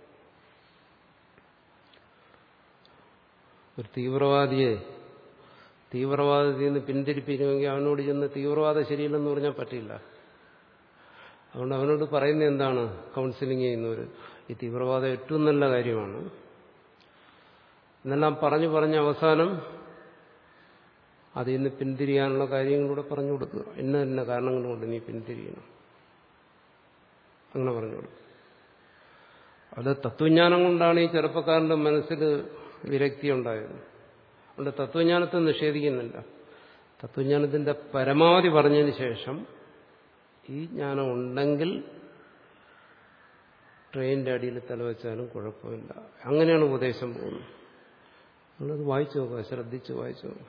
ഒരു തീവ്രവാദിയെ തീവ്രവാദത്തിൽ നിന്ന് പിന്തിരിപ്പിക്കണമെങ്കിൽ അവനോട് ചെന്ന് തീവ്രവാദം ശരിയില്ലെന്ന് പറഞ്ഞാൽ പറ്റില്ല അതുകൊണ്ട് അവനോട് പറയുന്നത് എന്താണ് കൗൺസിലിംഗ് ചെയ്യുന്നവർ ഈ തീവ്രവാദം ഏറ്റവും നല്ല കാര്യമാണ് എന്നെല്ലാം പറഞ്ഞു പറഞ്ഞ അവസാനം അതിൽ നിന്ന് പിന്തിരിയാനുള്ള കാര്യങ്ങളൂടെ പറഞ്ഞു കൊടുക്കുക ഇന്ന ഇന്ന കാരണങ്ങൾ കൊണ്ട് നീ പിന്തിരിയണം അങ്ങനെ പറഞ്ഞു കൊടുക്കുക അത് തത്വജ്ഞാനം കൊണ്ടാണ് ഈ ചെറുപ്പക്കാരന്റെ മനസ്സിൽ വിരക്തി ഉണ്ടായത് അതുകൊണ്ട് തത്വജ്ഞാനത്തെ നിഷേധിക്കുന്നില്ല തത്വജ്ഞാനത്തിന്റെ പരമാവധി പറഞ്ഞതിന് ശേഷം ഈ ജ്ഞാനം ഉണ്ടെങ്കിൽ ട്രെയിനിന്റെ അടിയിൽ തലവെച്ചാലും കുഴപ്പമില്ല അങ്ങനെയാണ് ഉപദേശം പോകുന്നത് നമ്മളത് വായിച്ചു നോക്കുക ശ്രദ്ധിച്ച് വായിച്ചു നോക്കുക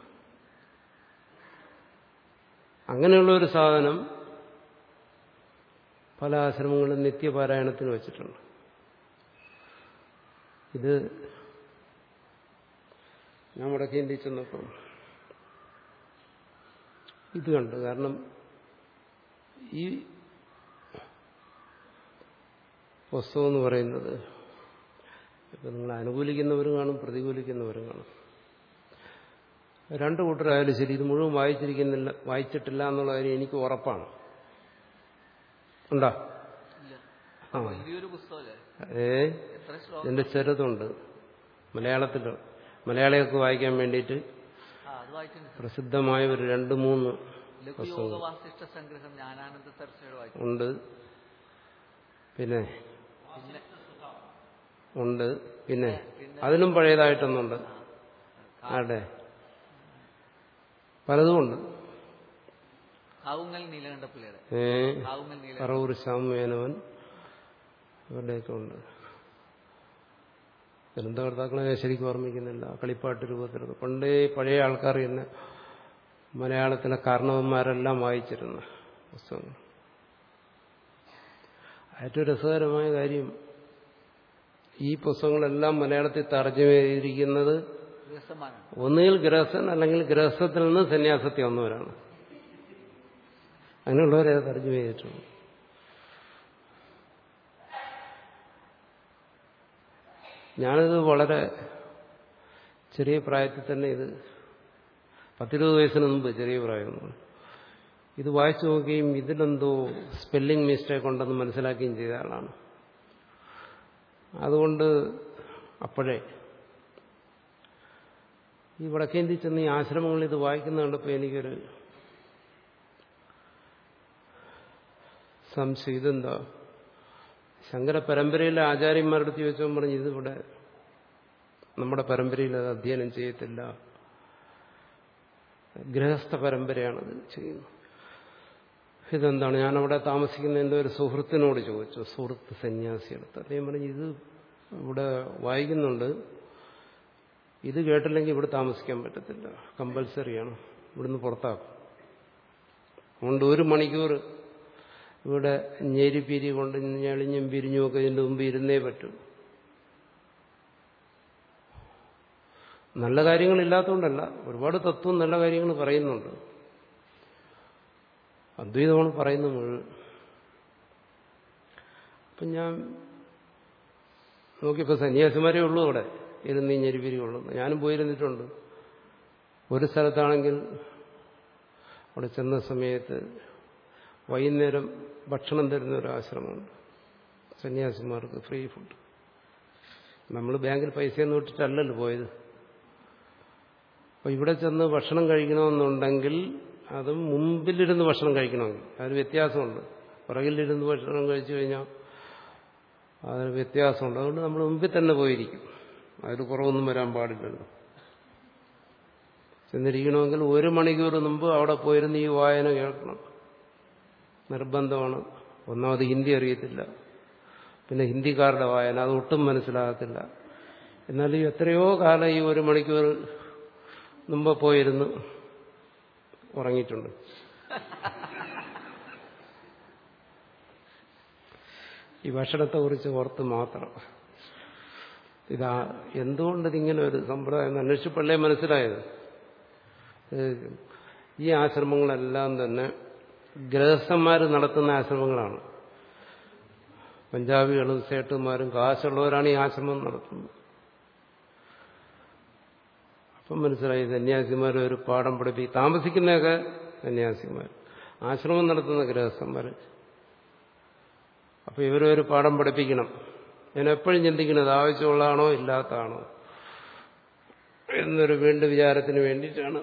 അങ്ങനെയുള്ള ഒരു സാധനം പല ആശ്രമങ്ങളും നിത്യപാരായണത്തിന് വെച്ചിട്ടുണ്ട് ഇത് ഞാൻ വടക്കേന്ത്യ ചെന്നപ്പം ഇത് കണ്ടു കാരണം ഈ പുസ്തകം എന്ന് പറയുന്നത് ഇപ്പം നിങ്ങൾ അനുകൂലിക്കുന്നവരും കാണും പ്രതികൂലിക്കുന്നവരും കാണും രണ്ടു കൂട്ടരായാലും ശരി ഇത് മുഴുവൻ വായിച്ചിരിക്കുന്നില്ല വായിച്ചിട്ടില്ല എന്നുള്ള കാര്യം എനിക്ക് ഉറപ്പാണ് ഉണ്ടോ ഇല്ല ആ വലിയൊരു പുസ്തകമല്ലേ ഏ എത്ര ശ്ലോകം ഇതിന്റെ ചെറുതുണ്ട് മലയാളത്തിലോ മലയാളികൾക്ക് വായിക്കാൻ വേണ്ടിയിട്ട് ആ അത് വായിച്ചിട്ടുണ്ട് പ്രസിദ്ധമായ ഒരു രണ്ട് മൂന്ന് ലഘുയോഗ വാസിഷ്ഠ സംഗ്രഹം ജ്ഞാനാനന്ദ ചർച്ചയുടെ വായിച്ചു ഉണ്ട് പിന്നെ പിന്നെ ഉണ്ട് പിന്നെ അതിനും പഴയതായിട്ടൊന്നുണ്ട് ആടെ പലതുമുണ്ട് കാവുങ്ങൽ നീലകണ്ഠപ്പിള്ളയുടെ ഏ കാവുങ്ങൽ നീല പറവൂർ ശ്യാമേനവൻ ഇവരുടെയൊക്കെ ഉണ്ട് ഗ്രന്ഥകർത്താക്കളെ ഞാൻ ശരിക്കും ഓർമ്മിക്കുന്നില്ല കളിപ്പാട്ട് രൂപത്തിലൊക്കെ പണ്ടേ പഴയ ആൾക്കാർ തന്നെ മലയാളത്തിലെ കാരണവന്മാരെല്ലാം വായിച്ചിരുന്ന പുസ്തകങ്ങൾ ഏറ്റവും രസകരമായ കാര്യം ഈ പുസ്തകങ്ങളെല്ലാം മലയാളത്തിൽ തർജ്ജമ ചെയ്തിരിക്കുന്നത് രസമാണ് ഒന്നുകിൽ ഗൃഹസ്ഥൻ അല്ലെങ്കിൽ ഗൃഹസ്ഥത്തിൽ നിന്ന് സന്യാസത്തിൽ വന്നവരാണ് അങ്ങനെയുള്ളവരെ അത് തർജ്ജമ ചെയ്തിട്ടുള്ളൂ ഞാനിത് വളരെ ചെറിയ പ്രായത്തിൽ തന്നെ ഇത് പത്തിരുപത് വയസ്സിന് മുമ്പ് ചെറിയ പ്രായമാണ് ഇത് വായിച്ചു നോക്കുകയും ഇതിലെന്തോ സ്പെല്ലിംഗ് മിസ്റ്റേക്ക് ഉണ്ടെന്ന് മനസ്സിലാക്കുകയും ചെയ്ത ആളാണ് അതുകൊണ്ട് അപ്പോഴേ ഈ വടക്കേന്ത്യ ചെന്ന് ഈ ആശ്രമങ്ങളിൽ ഇത് വായിക്കുന്ന കണ്ടപ്പോൾ എനിക്കൊരു സംശയം ഇതെന്താ ശങ്കര പരമ്പരയിലെ ആചാര്യന്മാരുടെ അടുത്ത് ചോദിച്ചവൻ പറഞ്ഞു ഇതിവിടെ നമ്മുടെ പരമ്പരയിൽ അത് അധ്യയനം ചെയ്യത്തില്ല ഗൃഹസ്ഥ പരമ്പരയാണത് ചെയ്യുന്നത് ഇതെന്താണ് ഞാനവിടെ താമസിക്കുന്ന എൻ്റെ ഒരു സുഹൃത്തിനോട് ചോദിച്ചു സുഹൃത്ത് സന്യാസിയെടുത്ത് അദ്ദേഹം പറഞ്ഞു ഇത് ഇവിടെ വായിക്കുന്നുണ്ട് ഇത് കേട്ടില്ലെങ്കിൽ ഇവിടെ താമസിക്കാൻ പറ്റത്തില്ല കമ്പൽസറിയാണ് ഇവിടുന്ന് പുറത്താക്കും അതുകൊണ്ട് ഒരു മണിക്കൂർ ഇവിടെ ഞെരിപ്പിരി കൊണ്ട് ഞെളിഞ്ഞും പിരിഞ്ഞും ഒക്കെ ഇതിൻ്റെ മുമ്പ് ഇരുന്നേ പറ്റൂ നല്ല കാര്യങ്ങളില്ലാത്തതുകൊണ്ടല്ല ഒരുപാട് തത്വം നല്ല കാര്യങ്ങൾ പറയുന്നുണ്ട് അദ്വൈതമാണ് പറയുന്നത് മുഴുവൻ അപ്പം ഞാൻ നോക്കിയപ്പോൾ സന്യാസിമാരേ ഉള്ളൂ അവിടെ ഇരുന്ന് ഈ ഞെരിപിരി കൊള്ളുന്നു ഞാനും പോയിരുന്നിട്ടുണ്ട് ഒരു സ്ഥലത്താണെങ്കിൽ അവിടെ ചെന്ന സമയത്ത് വൈകുന്നേരം ഭക്ഷണം തരുന്ന ഒരു ആശ്രമമുണ്ട് സന്യാസിമാർക്ക് ഫ്രീ ഫുഡ് നമ്മൾ ബാങ്കിൽ പൈസയൊന്നും ഇട്ടിട്ടല്ലല്ലോ പോയത് അപ്പോൾ ഇവിടെ ചെന്ന് ഭക്ഷണം കഴിക്കണമെന്നുണ്ടെങ്കിൽ അത് മുമ്പിലിരുന്ന് ഭക്ഷണം കഴിക്കണമെങ്കിൽ അതിന് വ്യത്യാസമുണ്ട് പുറകിലിരുന്ന് ഭക്ഷണം കഴിച്ചു കഴിഞ്ഞാൽ അതിന് വ്യത്യാസമുണ്ട് അതുകൊണ്ട് നമ്മൾ മുമ്പിൽ തന്നെ പോയിരിക്കും അതിൽ കുറവൊന്നും വരാൻ പാടില്ലല്ലോ ചെന്നിരിക്കണമെങ്കിൽ ഒരു മണിക്കൂർ മുമ്പ് അവിടെ പോയിരുന്ന് ഈ വായന കേൾക്കണം നിർബന്ധമാണ് ഒന്നാമത് ഹിന്ദി അറിയത്തില്ല പിന്നെ ഹിന്ദിക്കാരുടെ വായന അത് ഒട്ടും മനസ്സിലാകത്തില്ല എന്നാൽ ഈ എത്രയോ കാലം ഈ ഒരു മണിക്കൂർ മുമ്പ് പോയിരുന്ന് ഉറങ്ങിയിട്ടുണ്ട് ഈ ഭക്ഷണത്തെക്കുറിച്ച് ഓർത്ത് മാത്രം ഇതാ എന്തുകൊണ്ട് ഇതിങ്ങനെ ഒരു സമ്പ്രദായം അന്വേഷിച്ചപ്പോഴേ മനസ്സിലായത് ഈ ആശ്രമങ്ങളെല്ലാം തന്നെ ഗൃഹസ്ഥന്മാർ നടത്തുന്ന ആശ്രമങ്ങളാണ് പഞ്ചാബികളും സേട്ടുമാരും കാശുള്ളവരാണ് ഈ ആശ്രമം നടത്തുന്നത് അപ്പം മനസ്സിലായി സന്യാസിമാർ ഒരു പാഠം പഠിപ്പിക്കും താമസിക്കുന്നതൊക്കെ സന്യാസിമാർ ആശ്രമം നടത്തുന്ന ഗൃഹസ്ഥന്മാർ അപ്പൊ ഇവരൊരു പാഠം പഠിപ്പിക്കണം ഞാൻ എപ്പോഴും ചിന്തിക്കുന്നത് ആവശ്യമുള്ളതാണോ ഇല്ലാത്തതാണോ എന്നൊരു വീണ്ടും വിചാരത്തിന് വേണ്ടിയിട്ടാണ്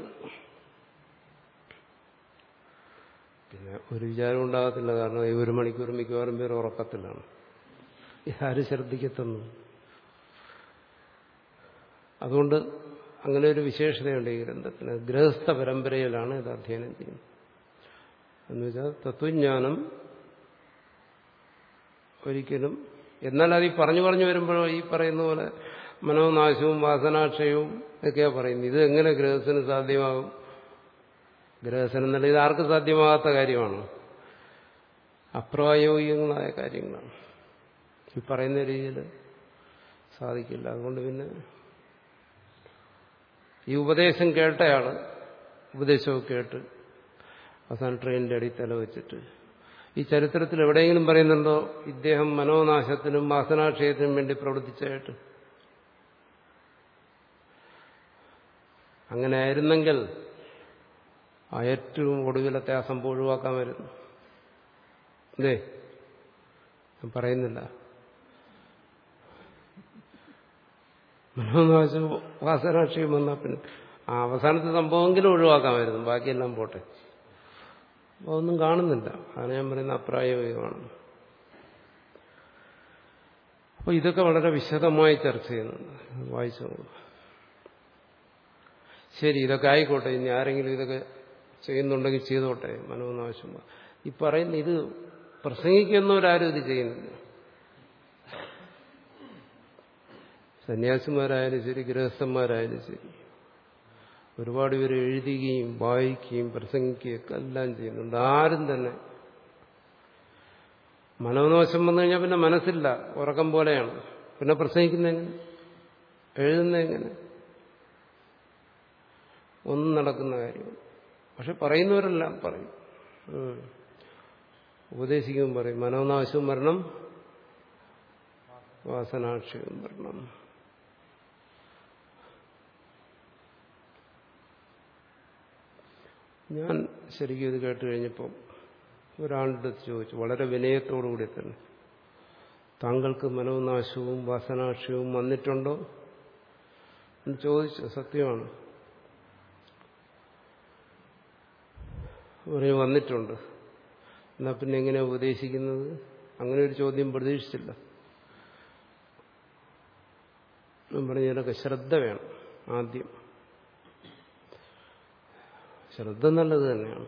പിന്നെ ഒരു വിചാരം ഉണ്ടാകത്തില്ല കാരണം ഈ ഒരു മണിക്കൂർ മിക്കവാറും പേര് ഉറക്കത്തിലാണ് ഇതാരും ശ്രദ്ധിക്കത്തൊന്നു അതുകൊണ്ട് അങ്ങനെ ഒരു വിശേഷതയുണ്ട് ഈ ഗ്രന്ഥത്തിന് ഗൃഹസ്ഥ പരമ്പരയിലാണ് ഇത് അധ്യയനം ചെയ്യുന്നത് എന്നുവെച്ചാൽ തത്വജ്ഞാനം ഒരിക്കലും എന്നാൽ അത് ഈ പറഞ്ഞു പറഞ്ഞു വരുമ്പോഴോ ഈ പറയുന്ന പോലെ മനോനാശവും വാസനാക്ഷയവും ഒക്കെയാ പറയുന്നത് ഇത് എങ്ങനെ ഗൃഹസ്ഥന് സാധ്യമാകും ഗൃഹസ്ഥൻ എന്നല്ല ഇത് ആർക്കും സാധ്യമാകാത്ത കാര്യമാണ് അപ്രായോഗികങ്ങളായ കാര്യങ്ങളാണ് ഈ പറയുന്ന രീതിയിൽ സാധിക്കില്ല അതുകൊണ്ട് പിന്നെ ഈ ഉപദേശം കേട്ടയാള് ഉപദേശമൊക്കെ കേട്ട് അവസാനം ട്രെയിനിന്റെ അടി തല വെച്ചിട്ട് ഈ ചരിത്രത്തിൽ എവിടെയെങ്കിലും പറയുന്നുണ്ടോ ഇദ്ദേഹം മനോനാശത്തിനും വാസനാക്ഷയത്തിനും വേണ്ടി പ്രവർത്തിച്ചായിട്ട് അങ്ങനെ ആയിരുന്നെങ്കിൽ ആ ഏറ്റവും ഒടുവിലത്തെ ആ സംഭവം ഒഴിവാക്കാമായിരുന്നു അല്ലേ ഞാൻ പറയുന്നില്ല മനോനാശം വാസനാക്ഷയം വന്നാൽ പിന്നെ ആ അവസാനത്തെ സംഭവമെങ്കിലും ഒഴിവാക്കാമായിരുന്നു ബാക്കിയെല്ലാം പോട്ടെ അപ്പോൾ ഒന്നും കാണുന്നില്ല അതാണ് ഞാൻ പറയുന്ന അപ്രായോഗികമാണ് അപ്പോൾ ഇതൊക്കെ വളരെ വിശദമായി ചർച്ച ചെയ്യുന്നുണ്ട് വായിച്ചു ശരി ഇതൊക്കെ ആയിക്കോട്ടെ ഇനി ആരെങ്കിലും ഇതൊക്കെ ചെയ്യുന്നുണ്ടെങ്കിൽ ചെയ്തോട്ടെ മനോനാശം ഈ പറയുന്ന ഇത് പ്രസംഗിക്കുന്നവരാരും ഇത് ചെയ്യുന്നില്ല സന്യാസിമാരായാലും ശരി ഗൃഹസ്ഥന്മാരായാലും ശരി ഒരുപാട് പേര് എഴുതുകയും വായിക്കുകയും പ്രസംഗിക്കുകയും ഒക്കെ എല്ലാം ചെയ്യുന്നുണ്ട് ആരും തന്നെ മനോനാശം വന്നു കഴിഞ്ഞാൽ പിന്നെ മനസ്സില്ല ഉറക്കം പോലെയാണ് പിന്നെ പ്രസംഗിക്കുന്ന എങ്ങനെ എഴുതുന്ന എങ്ങനെ ഒന്നും നടക്കുന്ന കാര്യം പക്ഷെ പറയുന്നവരെല്ലാം പറയും ഉപദേശിക്കും പറയും മനോനാശവും വരണം വാസനാക്ഷയവും വരണം ഞാൻ ശരിക്കും ഇത് കേട്ട് കഴിഞ്ഞപ്പോൾ ഒരാളുടെ ചോദിച്ചു വളരെ വിനയത്തോടുകൂടി തന്നെ താങ്കൾക്ക് മനോനാശവും വാസനാക്ഷയവും വന്നിട്ടുണ്ടോ എന്ന് ചോദിച്ചു സത്യമാണ് പറഞ്ഞു വന്നിട്ടുണ്ട് എന്നാൽ പിന്നെ എങ്ങനെയാ ഉപദേശിക്കുന്നത് അങ്ങനെ ഒരു ചോദ്യം പ്രതീക്ഷിച്ചില്ല ഞാൻ പറഞ്ഞു ഇതിനൊക്കെ ശ്രദ്ധ വേണം ആദ്യം ശ്രദ്ധ നല്ലത് തന്നെയാണ്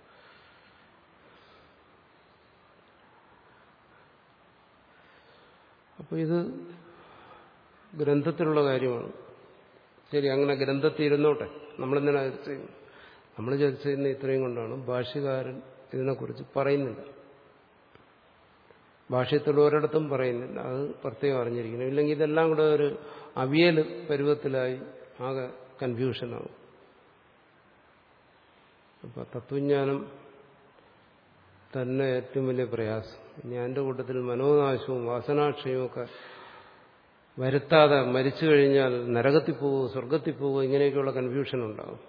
അപ്പോൾ ഇത് ഗ്രന്ഥത്തിലുള്ള കാര്യമാണ് ശരി അങ്ങനെ ഗ്രന്ഥത്തിൽ ഇരുന്നോട്ടെ നമ്മളെന്തിനാ ചർച്ച ചെയ്യുന്നത് നമ്മൾ ചർച്ച ചെയ്യുന്ന ഇത്രയും കൊണ്ടാണ് ഭാഷ്യകാരൻ ഇതിനെക്കുറിച്ച് പറയുന്നില്ല ഭാഷ്യത്തിൽ ഒരിടത്തും പറയുന്നില്ല അത് പ്രത്യേകം അറിഞ്ഞിരിക്കണം ഇല്ലെങ്കിൽ ഇതെല്ലാം കൂടെ ഒരു അവിയൽ പരുവത്തിലായി ആകെ കൺഫ്യൂഷനാവും അപ്പൊ തത്വജ്ഞാനം തന്നെ ഏറ്റവും വലിയ പ്രയാസം ഞാൻ്റെ കൂട്ടത്തിൽ മനോനാശവും വാസനാക്ഷയവും ഒക്കെ വരുത്താതെ മരിച്ചു കഴിഞ്ഞാൽ നരകത്തിൽ പോകുമോ സ്വർഗത്തിൽ പോകുമോ ഇങ്ങനെയൊക്കെയുള്ള കൺഫ്യൂഷൻ ഉണ്ടാകും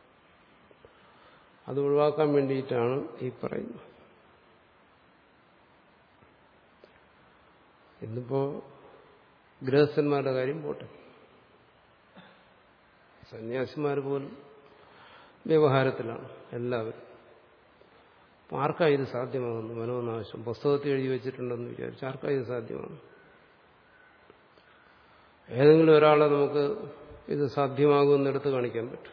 അത് ഒഴിവാക്കാൻ വേണ്ടിയിട്ടാണ് ഈ പറയുന്നത് ഇന്നിപ്പോ ഗൃഹസ്ഥന്മാരുടെ കാര്യം പോട്ടെ സന്യാസിമാർ പോലും വ്യവഹാരത്തിലാണ് എല്ലാവരും ആർക്കാ ഇത് സാധ്യമാകുന്നു മനോനാശം പുസ്തകത്തിൽ എഴുതി വെച്ചിട്ടുണ്ടെന്ന് വിചാരിച്ചു ആർക്കാ ഇത് സാധ്യമാണ് ഏതെങ്കിലും ഒരാളെ നമുക്ക് ഇത് സാധ്യമാകുമെന്ന് എടുത്ത് കാണിക്കാൻ പറ്റും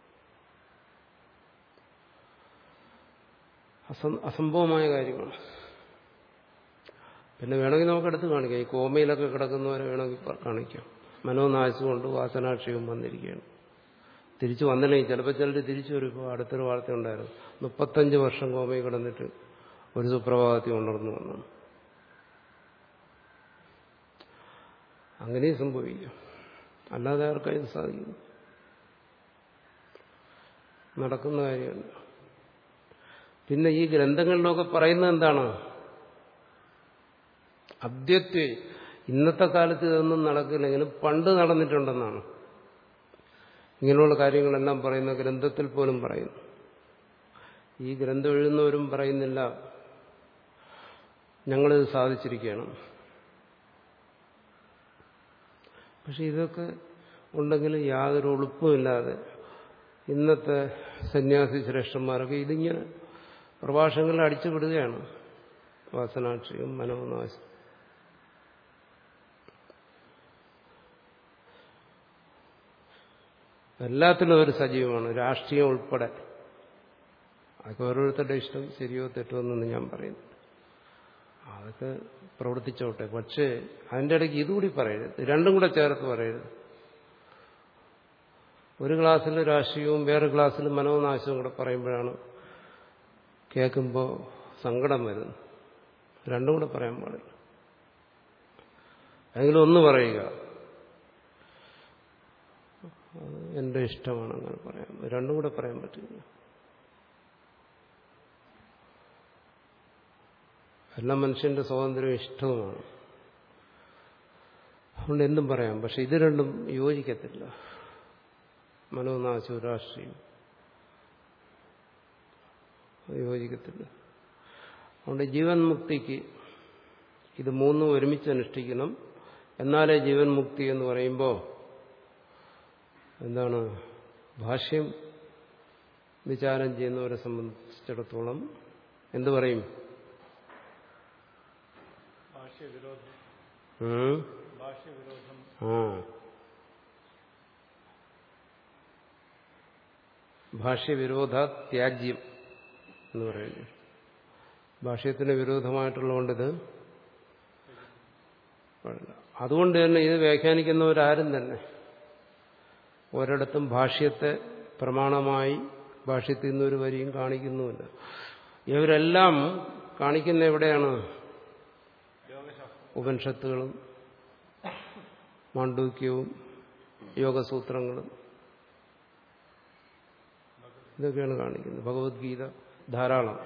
അസംഭവമായ കാര്യമാണ് പിന്നെ വേണമെങ്കിൽ നമുക്ക് എടുത്ത് കാണിക്കാം ഈ കോമയിലൊക്കെ കിടക്കുന്നവരെ വേണമെങ്കിൽ കാണിക്കാം മനോനാശമുണ്ട് വാസനാക്ഷയവും വന്നിരിക്കുകയാണ് തിരിച്ചു വന്നില്ലെങ്കിൽ ചിലപ്പോൾ ചിലർ തിരിച്ചു വരും ഇപ്പോൾ അടുത്തൊരു വാർത്ത ഉണ്ടായിരുന്നു മുപ്പത്തഞ്ച് വർഷം കോമയിൽ കിടന്നിട്ട് ഒരു സുപ്രഭാതത്തിൽ ഉണർന്നു വന്നു അങ്ങനെയും സംഭവിക്കും അല്ലാതെ ആർക്കായും സാധിക്കും നടക്കുന്ന കാര്യമല്ല പിന്നെ ഈ ഗ്രന്ഥങ്ങളിലൊക്കെ പറയുന്നത് എന്താണ് അദ്യത്വേ ഇന്നത്തെ കാലത്ത് ഇതൊന്നും നടക്കില്ലെങ്കിലും പണ്ട് നടന്നിട്ടുണ്ടെന്നാണ് ഇങ്ങനെയുള്ള കാര്യങ്ങളെല്ലാം പറയുന്ന ഗ്രന്ഥത്തിൽ പോലും പറയുന്നു ഈ ഗ്രന്ഥം എഴുതുന്നവരും പറയുന്നില്ല ഞങ്ങളിത് സാധിച്ചിരിക്കുകയാണ് പക്ഷെ ഇതൊക്കെ ഉണ്ടെങ്കിൽ യാതൊരു ഒളുപ്പമില്ലാതെ ഇന്നത്തെ സന്യാസി ശ്രേഷ്ഠന്മാരൊക്കെ ഇതിങ്ങനെ പ്രഭാഷണങ്ങളിൽ അടിച്ചു വിടുകയാണ് വാസനാക്ഷയും മനോനാശം എല്ലാത്തിലും ഒരു സജീവമാണ് രാഷ്ട്രീയം ഉൾപ്പെടെ അതൊക്കെ ഓരോരുത്തരുടെ ഇഷ്ടം ശരിയോ തെറ്റോ എന്നൊന്നും ഞാൻ പറയുന്നു അതൊക്കെ പ്രവർത്തിച്ചോട്ടെ പക്ഷേ അതിൻ്റെ ഇടയ്ക്ക് ഇതുകൂടി പറയരുത് രണ്ടും കൂടെ ചേർത്ത് പറയരുത് ഒരു ക്ലാസ്സിൽ രാഷ്ട്രീയവും വേറെ ക്ലാസ്സിൽ മനോനാശവും കൂടെ പറയുമ്പോഴാണ് കേൾക്കുമ്പോൾ സങ്കടം വരുന്നത് രണ്ടും കൂടെ പറയാൻ പാടില്ല ഏതെങ്കിലും ഒന്ന് പറയുക അത് എന്റെ ഇഷ്ടമാണ് അങ്ങനെ പറയാൻ രണ്ടും കൂടെ പറയാൻ പറ്റില്ല എല്ലാ മനുഷ്യന്റെ സ്വാതന്ത്ര്യവും ഇഷ്ടവുമാണ് അതുകൊണ്ട് എന്തും പറയാം പക്ഷെ ഇത് രണ്ടും യോജിക്കത്തില്ല മനോനാശവും രാഷ്ട്രീയം യോജിക്കത്തില്ല അതുകൊണ്ട് ജീവൻ മുക്തിക്ക് ഇത് മൂന്നും ഒരുമിച്ച് അനുഷ്ഠിക്കണം എന്നാലേ ജീവൻ മുക്തി എന്ന് പറയുമ്പോൾ എന്താണ് ഭാഷ്യം വിചാരം ചെയ്യുന്നവരെ സംബന്ധിച്ചിടത്തോളം എന്തു പറയും ഭാഷ്യവിരോധം ഉം? ഭാഷ്യവിരോധം ആ ഭാഷ്യവിരോധ ത്യാജ്യം എന്ന് പറയുന്നു ഭാഷ്യത്തിന് വിരോധമായിട്ടുള്ളതുകൊണ്ടിത് പാടില്ല അതുകൊണ്ട് തന്നെ ഇത് വ്യാഖ്യാനിക്കുന്നവരാരും തന്നെ ഒരിടത്തും ഭാഷ്യത്തെ പ്രമാണമായി ഭാഷ്യത്തിൽ നിന്ന് ഒരു വരിയും കാണിക്കുന്നുമില്ല ഇവരെല്ലാം കാണിക്കുന്ന എവിടെയാണ് ഉപനിഷത്തുകളും മാണ്ഡൂക്യവും യോഗസൂത്രങ്ങളും ഇതൊക്കെയാണ് കാണിക്കുന്നത് ഭഗവത്ഗീത ധാരാളം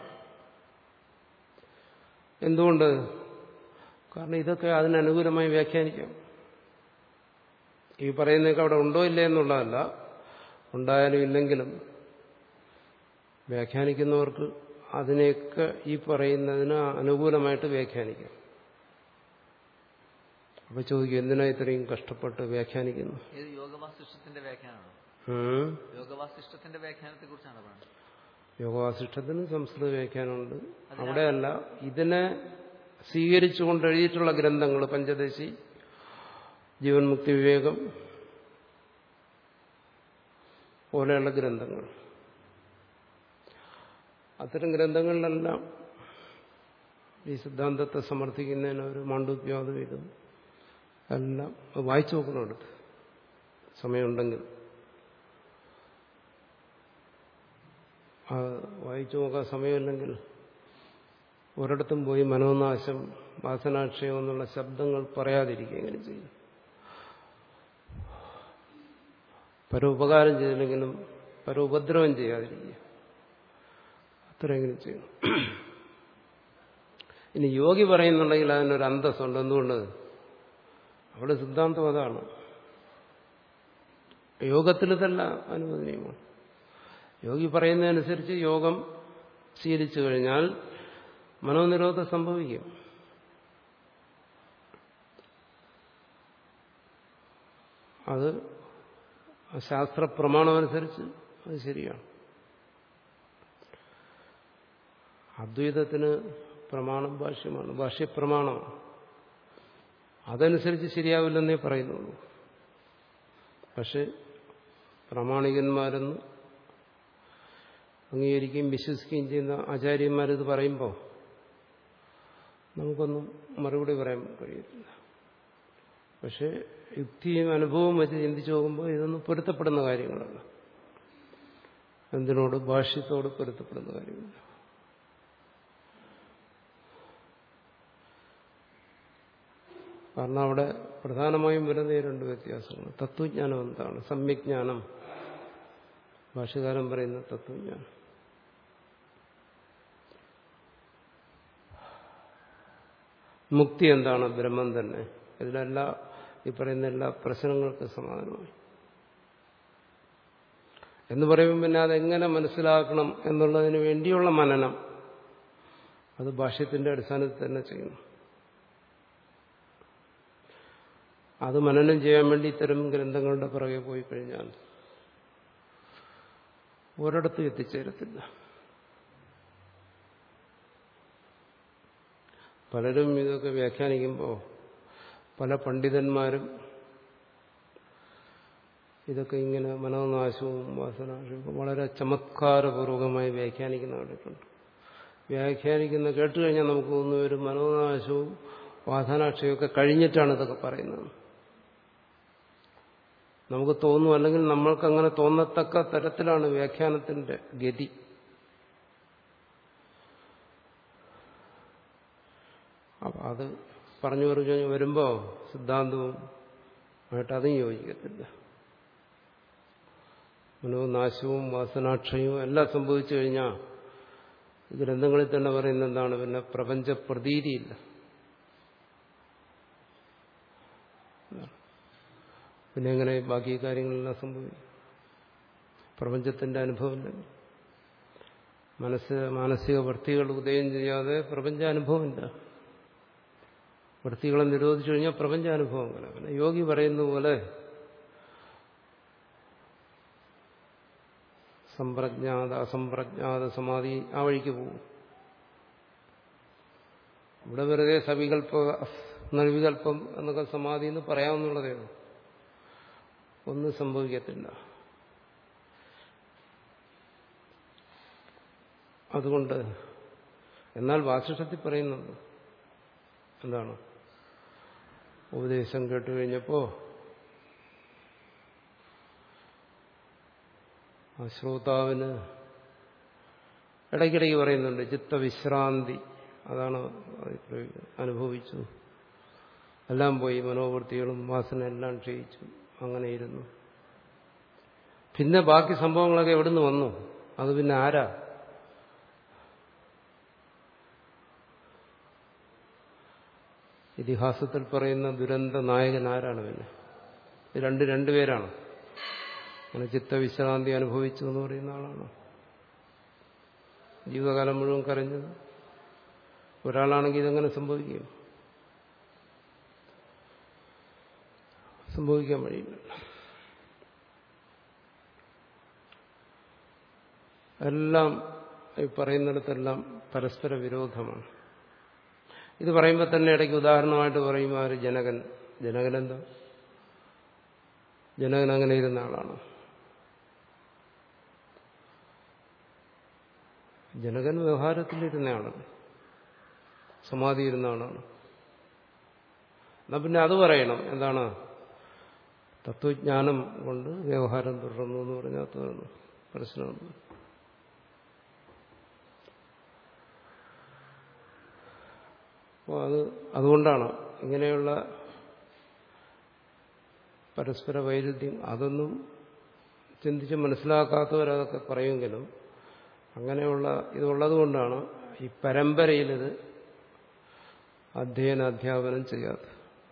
എന്തുകൊണ്ട് കാരണം ഇതൊക്കെ അതിനനുകൂലമായി വ്യാഖ്യാനിക്കാം ഈ പറയുന്നതൊക്കെ അവിടെ ഉണ്ടോ ഇല്ലേ എന്നുള്ളതല്ല ഉണ്ടായാലും ഇല്ലെങ്കിലും വ്യാഖ്യാനിക്കുന്നവർക്ക് അതിനെയൊക്കെ ഈ പറയുന്നതിന് അനുകൂലമായിട്ട് വ്യാഖ്യാനിക്കാം അപ്പൊ ചോദിക്കും എന്തിനാ ഇത്രയും കഷ്ടപ്പെട്ട് വ്യാഖ്യാനിക്കുന്നു ഇത് യോഗവാസിഷ്ടത്തിന്റെ വ്യാഖ്യാനമാണോ ഉം. യോഗവാസിഷ്ടത്തിന്റെ വ്യാഖ്യാനത്തെ കുറിച്ചാണ് പറയുന്നത് യോഗവാസിഷ്ടത്തിനും സംസ്കൃത വ്യാഖ്യാനമുണ്ട് അവിടെയല്ല ഇതിനെ സ്വീകരിച്ചുകൊണ്ട് എഴുതിയിട്ടുള്ള ഗ്രന്ഥങ്ങൾ പഞ്ചദശി ജീവൻ മുക്തി വിവേകം പോലെയുള്ള ഗ്രന്ഥങ്ങൾ അത്തരം ഗ്രന്ഥങ്ങളിലെല്ലാം ഈ സിദ്ധാന്തത്തെ സമർത്ഥിക്കുന്നതിന് ഒരു മാണ്ഡുക്യാതും ഇതും എല്ലാം അത് വായിച്ചു നോക്കണം അടുത്ത് സമയമുണ്ടെങ്കിൽ ആ വായിച്ചു നോക്കാൻ സമയമില്ലെങ്കിൽ ഒരിടത്തും പോയി മനോനാശം വാസനാക്ഷയം എന്നുള്ള ശബ്ദങ്ങൾ പറയാതിരിക്കുക എങ്ങനെ ചെയ്യും പരോപകാരം ചെയ്തില്ലെങ്കിലും പരോപദ്രവം ചെയ്യാതിരിക്കുക അത്രയെങ്കിലും ചെയ്യണം ഇനി യോഗി പറയുന്നുണ്ടെങ്കിൽ അതിനൊരു അന്തസ്സുണ്ട് എന്തുകൊണ്ട് അവിടെ സിദ്ധാന്തം അതാണ് യോഗത്തിൽ ഇതല്ല അനുവദനീയമാണ് യോഗി പറയുന്നതനുസരിച്ച് യോഗം ശീലിച്ചു കഴിഞ്ഞാൽ മനോനിരോധം സംഭവിക്കും അത് ശാസ്ത്ര പ്രമാണമനുസരിച്ച് അത് ശരിയാണ് അദ്വൈതത്തിന് പ്രമാണം ഭാഷ്യമാണ് ഭാഷ്യപ്രമാണമാണ് അതനുസരിച്ച് ശരിയാവില്ലെന്നേ പറയുന്നുള്ളൂ പക്ഷെ പ്രാമാണികന്മാരെന്ന് അംഗീകരിക്കുകയും വിശ്വസിക്കുകയും ചെയ്യുന്ന ആചാര്യന്മാരിത് പറയുമ്പോൾ നമുക്കൊന്നും മറുപടി പറയാൻ കഴിയത്തില്ല പക്ഷെ യുക്തിയും അനുഭവവും വെച്ച് ചിന്തിച്ചു നോക്കുമ്പോൾ ഇതൊന്നും പൊരുത്തപ്പെടുന്ന കാര്യങ്ങളല്ല എന്തിനോട് ഭാഷ്യത്തോട് പൊരുത്തപ്പെടുന്ന കാര്യമില്ല കാരണം അവിടെ പ്രധാനമായും വരുന്ന ഈ രണ്ട് വ്യത്യാസങ്ങൾ തത്വജ്ഞാനം എന്താണ് സമ്യജ്ഞാനം ഭാഷകാരൻ പറയുന്ന തത്വജ്ഞാനം മുക്തി എന്താണ് ബ്രഹ്മം തന്നെ ഇതിലെല്ലാ ഈ പറയുന്ന എല്ലാ പ്രശ്നങ്ങൾക്കും സമാധാനമായി എന്ന് പറയുമ്പോൾ പിന്നെ അതെങ്ങനെ മനസ്സിലാക്കണം എന്നുള്ളതിന് വേണ്ടിയുള്ള മനനം അത് ഭാഷ്യത്തിന്റെ അടിസ്ഥാനത്തിൽ തന്നെ ചെയ്യുന്നു അത് മനനം ചെയ്യാൻ വേണ്ടി ഇത്തരം ഗ്രന്ഥങ്ങളുടെ പുറകെ പോയി കഴിഞ്ഞാൽ ഒരിടത്തും എത്തിച്ചേരത്തില്ല പലരും ഇതൊക്കെ വ്യാഖ്യാനിക്കുമ്പോൾ പല പണ്ഡിതന്മാരും ഇതൊക്കെ ഇങ്ങനെ മനോനാശവും വാസനാശവും വളരെ ചമത്കാരപൂർവകമായി വ്യാഖ്യാനിക്കുന്ന കണ്ടിട്ടുണ്ട് വ്യാഖ്യാനിക്കുന്ന കേട്ട് കഴിഞ്ഞാൽ നമുക്ക് തോന്നുന്ന ഒരു മനോനാശവും വാസനാക്ഷയൊക്കെ കഴിഞ്ഞിട്ടാണ് ഇതൊക്കെ പറയുന്നത് നമുക്ക് തോന്നും അല്ലെങ്കിൽ നമ്മൾക്ക് അങ്ങനെ തോന്നത്തക്ക തരത്തിലാണ് വ്യാഖ്യാനത്തിന്റെ ഗതി അപ്പം അത് പറഞ്ഞു പറഞ്ഞു വരുമ്പോൾ സിദ്ധാന്തവും ആയിട്ട് അതും യോജിക്കത്തില്ല മനോനാശവും വാസനാക്ഷയവും എല്ലാം സംഭവിച്ചു കഴിഞ്ഞാൽ ഗ്രന്ഥങ്ങളിൽ തന്നെ പറയുന്ന എന്താണ് പിന്നെ പ്രപഞ്ച പ്രതീതിയില്ല പിന്നെ എങ്ങനെ ബാക്കി കാര്യങ്ങളെല്ലാം സംഭവിക്കും പ്രപഞ്ചത്തിന്റെ അനുഭവമില്ല മനസ്സ് മാനസിക വൃത്തികൾ ഉദയം ചെയ്യാതെ പ്രപഞ്ചാനുഭവമില്ല വൃത്തികളെ നിരോധിച്ചു കഴിഞ്ഞാൽ പ്രപഞ്ചാനുഭവമല്ല പിന്നെ യോഗി പറയുന്ന പോലെ സമ്പ്രജ്ഞാത അസംപ്രജ്ഞാത സമാധി ആ വഴിക്ക് പോകും ഇവിടെ വെറുതെ സവികൽപ്പ നിർവികൽപ്പം എന്നൊക്കെ സമാധി എന്ന് പറയാവുന്നുള്ളതേ ഉള്ളൂ ഒന്നും സംഭവിക്കത്തില്ല അതുകൊണ്ട് എന്നാൽ വാസിഷ്ടത്തിൽ പറയുന്നുണ്ട് എന്താണ് ഉപദേശം കേട്ട് കഴിഞ്ഞപ്പോ ആ ശ്രോതാവിന് ഇടയ്ക്കിടയ്ക്ക് പറയുന്നുണ്ട് ചിത്തവിശ്രാന്തി അതാണ് അനുഭവിച്ചു എല്ലാം പോയി മനോവൃത്തികളും വാസന എല്ലാം ക്ഷയിച്ചു അങ്ങനെ ഇരുന്നു പിന്നെ ബാക്കി സംഭവങ്ങളൊക്കെ എവിടുന്ന് വന്നു അത് പിന്നെ ആരാ ഇതിഹാസത്തിൽ പറയുന്ന ദുരന്ത നായകൻ ആരാണ് പിന്നെ ഇത് രണ്ട് രണ്ടുപേരാണ് അങ്ങനെ ചിത്തവിശ്രാന്തി അനുഭവിച്ചു എന്ന് പറയുന്ന ആളാണ് ജീവിതകാലം മുഴുവൻ കരഞ്ഞത് ഒരാളാണെങ്കിൽ ഇതെങ്ങനെ സംഭവിക്കും സംഭവിക്കാൻ വഴിയില്ല എല്ലാം ഈ പറയുന്നിടത്തെല്ലാം പരസ്പര വിരോധമാണ് ഇത് പറയുമ്പോൾ തന്നെ ഇടയ്ക്ക് ഉദാഹരണമായിട്ട് പറയും ആ ഒരു ജനകൻ ജനകൻ എന്താ ജനകൻ അങ്ങനെ ഇരുന്ന ആളാണ് ജനകൻ വ്യവഹാരത്തിലിരുന്ന ആളാണ് സമാധി ഇരുന്ന ആളാണ് എന്നാ പിന്നെ അത് പറയണം എന്താണ് തത്വജ്ഞാനം കൊണ്ട് വ്യവഹാരം തുടർന്നു എന്ന് പറഞ്ഞാൽ തുടർന്നു പ്രശ്നമൊന്നും അപ്പോൾ അത് അതുകൊണ്ടാണ് ഇങ്ങനെയുള്ള പരസ്പര വൈരുദ്ധ്യം അതൊന്നും ചിന്തിച്ച് മനസ്സിലാക്കാത്തവരതൊക്കെ പറയുമെങ്കിലും അങ്ങനെയുള്ള ഇതുള്ളത് കൊണ്ടാണ് ഈ പരമ്പരയിലിത് അധ്യയന അധ്യാപനം ചെയ്യാത്തത്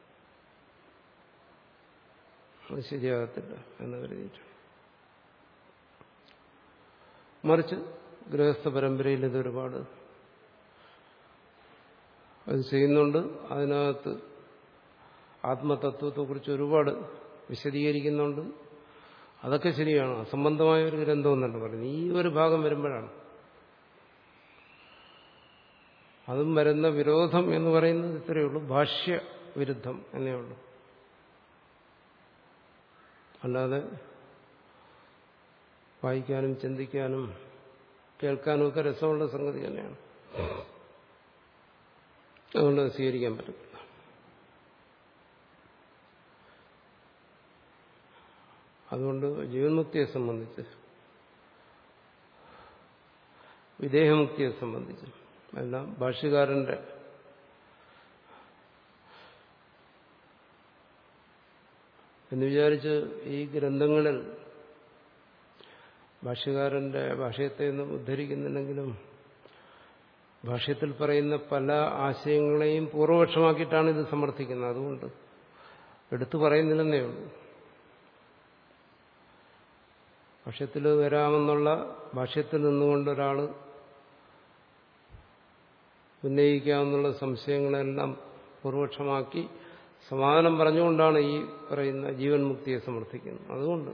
അത് ശരിയാകത്തില്ല എന്ന് കരുതിയിട്ട് മറിച്ച് ഗൃഹസ്ഥ പരമ്പരയിൽ ഇത് ഒരുപാട് അത് ചെയ്യുന്നുണ്ട് അതിനകത്ത് ആത്മതത്വത്തെക്കുറിച്ച് ഒരുപാട് വിശദീകരിക്കുന്നുണ്ട് അതൊക്കെ ശരിയാണ് അസംബന്ധമായ ഒരു ഗ്രന്ഥം എന്നല്ല പറയുന്നത് ഈ ഒരു ഭാഗം വരുമ്പോഴാണ് അതും വരുന്ന വിരോധം എന്ന് പറയുന്നത് ഇത്രയേ ഉള്ളൂ ഭാഷ്യ വിരുദ്ധം എന്നേ ഉള്ളൂ അല്ലാതെ വായിക്കാനും ചിന്തിക്കാനും കേൾക്കാനും ഒക്കെ രസമുള്ള സംഗതി തന്നെയാണ് അതുകൊണ്ട് അത് സ്വീകരിക്കാൻ പറ്റത്തില്ല അതുകൊണ്ട് ജീവൻമുക്തിയെ സംബന്ധിച്ച് വിദേഹമുക്തിയെ സംബന്ധിച്ച് എല്ലാം ഭാഷ്യകാരന്റെ എന്ന് വിചാരിച്ച് ഈ ഗ്രന്ഥങ്ങളിൽ ഭാഷ്യകാരന്റെ ഭാഷയത്തെ ഒന്നും ഉദ്ധരിക്കുന്നുണ്ടെങ്കിലും ഭാഷ്യത്തിൽ പറയുന്ന പല ആശയങ്ങളെയും പൂർവപക്ഷമാക്കിയിട്ടാണ് ഇത് സമർത്ഥിക്കുന്നത് അതുകൊണ്ട് എടുത്തു പറയുന്നില്ലെന്നേ ഉള്ളൂ ഭാഷ്യത്തിൽ വരാമെന്നുള്ള ഭാഷ്യത്തിൽ നിന്നുകൊണ്ട് ഒരാൾ ഉന്നയിക്കാമെന്നുള്ള സംശയങ്ങളെല്ലാം പൂർവപക്ഷമാക്കി സമാധാനം പറഞ്ഞുകൊണ്ടാണ് ഈ പറയുന്ന ജീവൻ മുക്തിയെ സമർത്ഥിക്കുന്നത് അതുകൊണ്ട്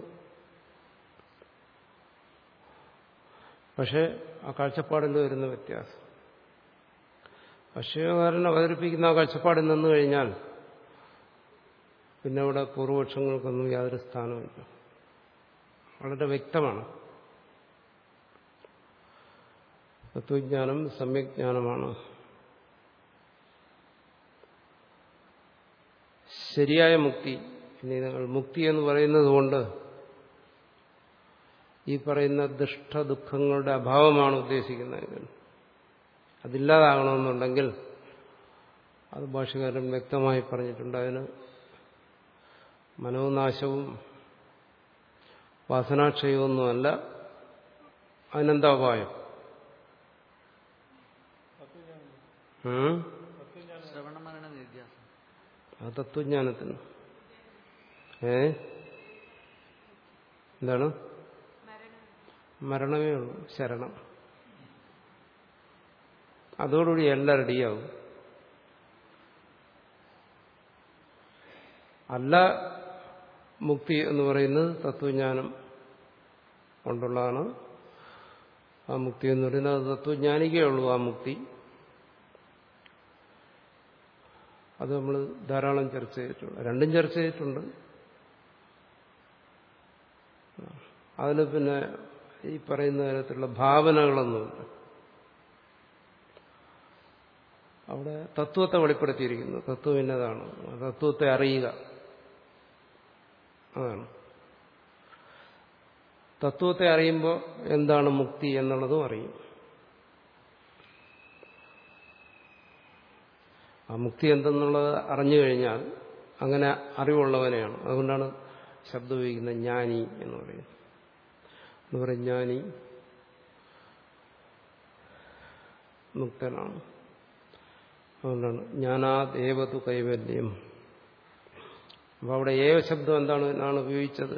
പക്ഷേ ആ കാഴ്ചപ്പാടിൽ വരുന്ന വ്യത്യാസം ഭക്ഷ്യകാരൻ അവതരിപ്പിക്കുന്ന ആ കാഴ്ചപ്പാടിൽ നിന്നു കഴിഞ്ഞാൽ പിന്നെ അവിടെ പൂർവപക്ഷങ്ങൾക്കൊന്നും യാതൊരു സ്ഥാനമില്ല വളരെ വ്യക്തമാണ് തത്വജ്ഞാനം സമ്യജ്ഞാനമാണ് ശരിയായ മുക്തി ഇനി നിങ്ങൾ മുക്തി എന്ന് പറയുന്നത് കൊണ്ട് ഈ പറയുന്ന ദുഷ്ട ദുഃഖങ്ങളുടെ അഭാവമാണ് ഉദ്ദേശിക്കുന്നത് അതില്ലാതാകണമെന്നുണ്ടെങ്കിൽ അത് ഭാഷകാരൻ വ്യക്തമായി പറഞ്ഞിട്ടുണ്ട് അതിന് മനോനാശവും വാസനാക്ഷയമൊന്നുമല്ല അതിനെന്താ ഉപായം ഉം? ശ്രവണ മരണ നിത്യാസം അത് തത്വജ്ഞാനത്തിന് ഏ എന്താണ് മരണമേ ഉള്ളൂ ശരണം അതോടുകൂടി എല്ലാം റെഡിയാവും അല്ല മുക്തി എന്ന് പറയുന്നത് തത്വജ്ഞാനം കൊണ്ടുള്ളതാണ് ആ മുക്തി എന്ന് പറയുന്നത് അത് തത്വജ്ഞാനിക്കേ ഉള്ളൂ ആ മുക്തി അത് നമ്മൾ ധാരാളം ചർച്ച ചെയ്തിട്ടുണ്ട് രണ്ടും ചർച്ച ചെയ്തിട്ടുണ്ട് അതിൽ പിന്നെ ഈ പറയുന്ന തരത്തിലുള്ള ഭാവനകളൊന്നുമില്ല അവിടെ തത്വത്തെ വെളിപ്പെടുത്തിയിരിക്കുന്നു തത്വം എന്നതാണ് തത്വത്തെ അറിയുക അതാണ് തത്വത്തെ അറിയുമ്പോൾ എന്താണ് മുക്തി എന്നുള്ളതും അറിയും ആ മുക്തി എന്തെന്നുള്ളത് അറിഞ്ഞു കഴിഞ്ഞാൽ അങ്ങനെ അറിവുള്ളവനെയാണ് അതുകൊണ്ടാണ് ശബ്ദം ഉപയോഗിക്കുന്നത് ജ്ഞാനി എന്ന് പറയുന്നത് എന്ന് പറയും ജ്ഞാനി മുക്തനാണ് അതുകൊണ്ടാണ് ജ്ഞാനാദേവതു കൈവല്യം അപ്പോൾ അവിടെ ഏവ ശബ്ദം എന്താണ് എന്നാണ് ഉപയോഗിച്ചത്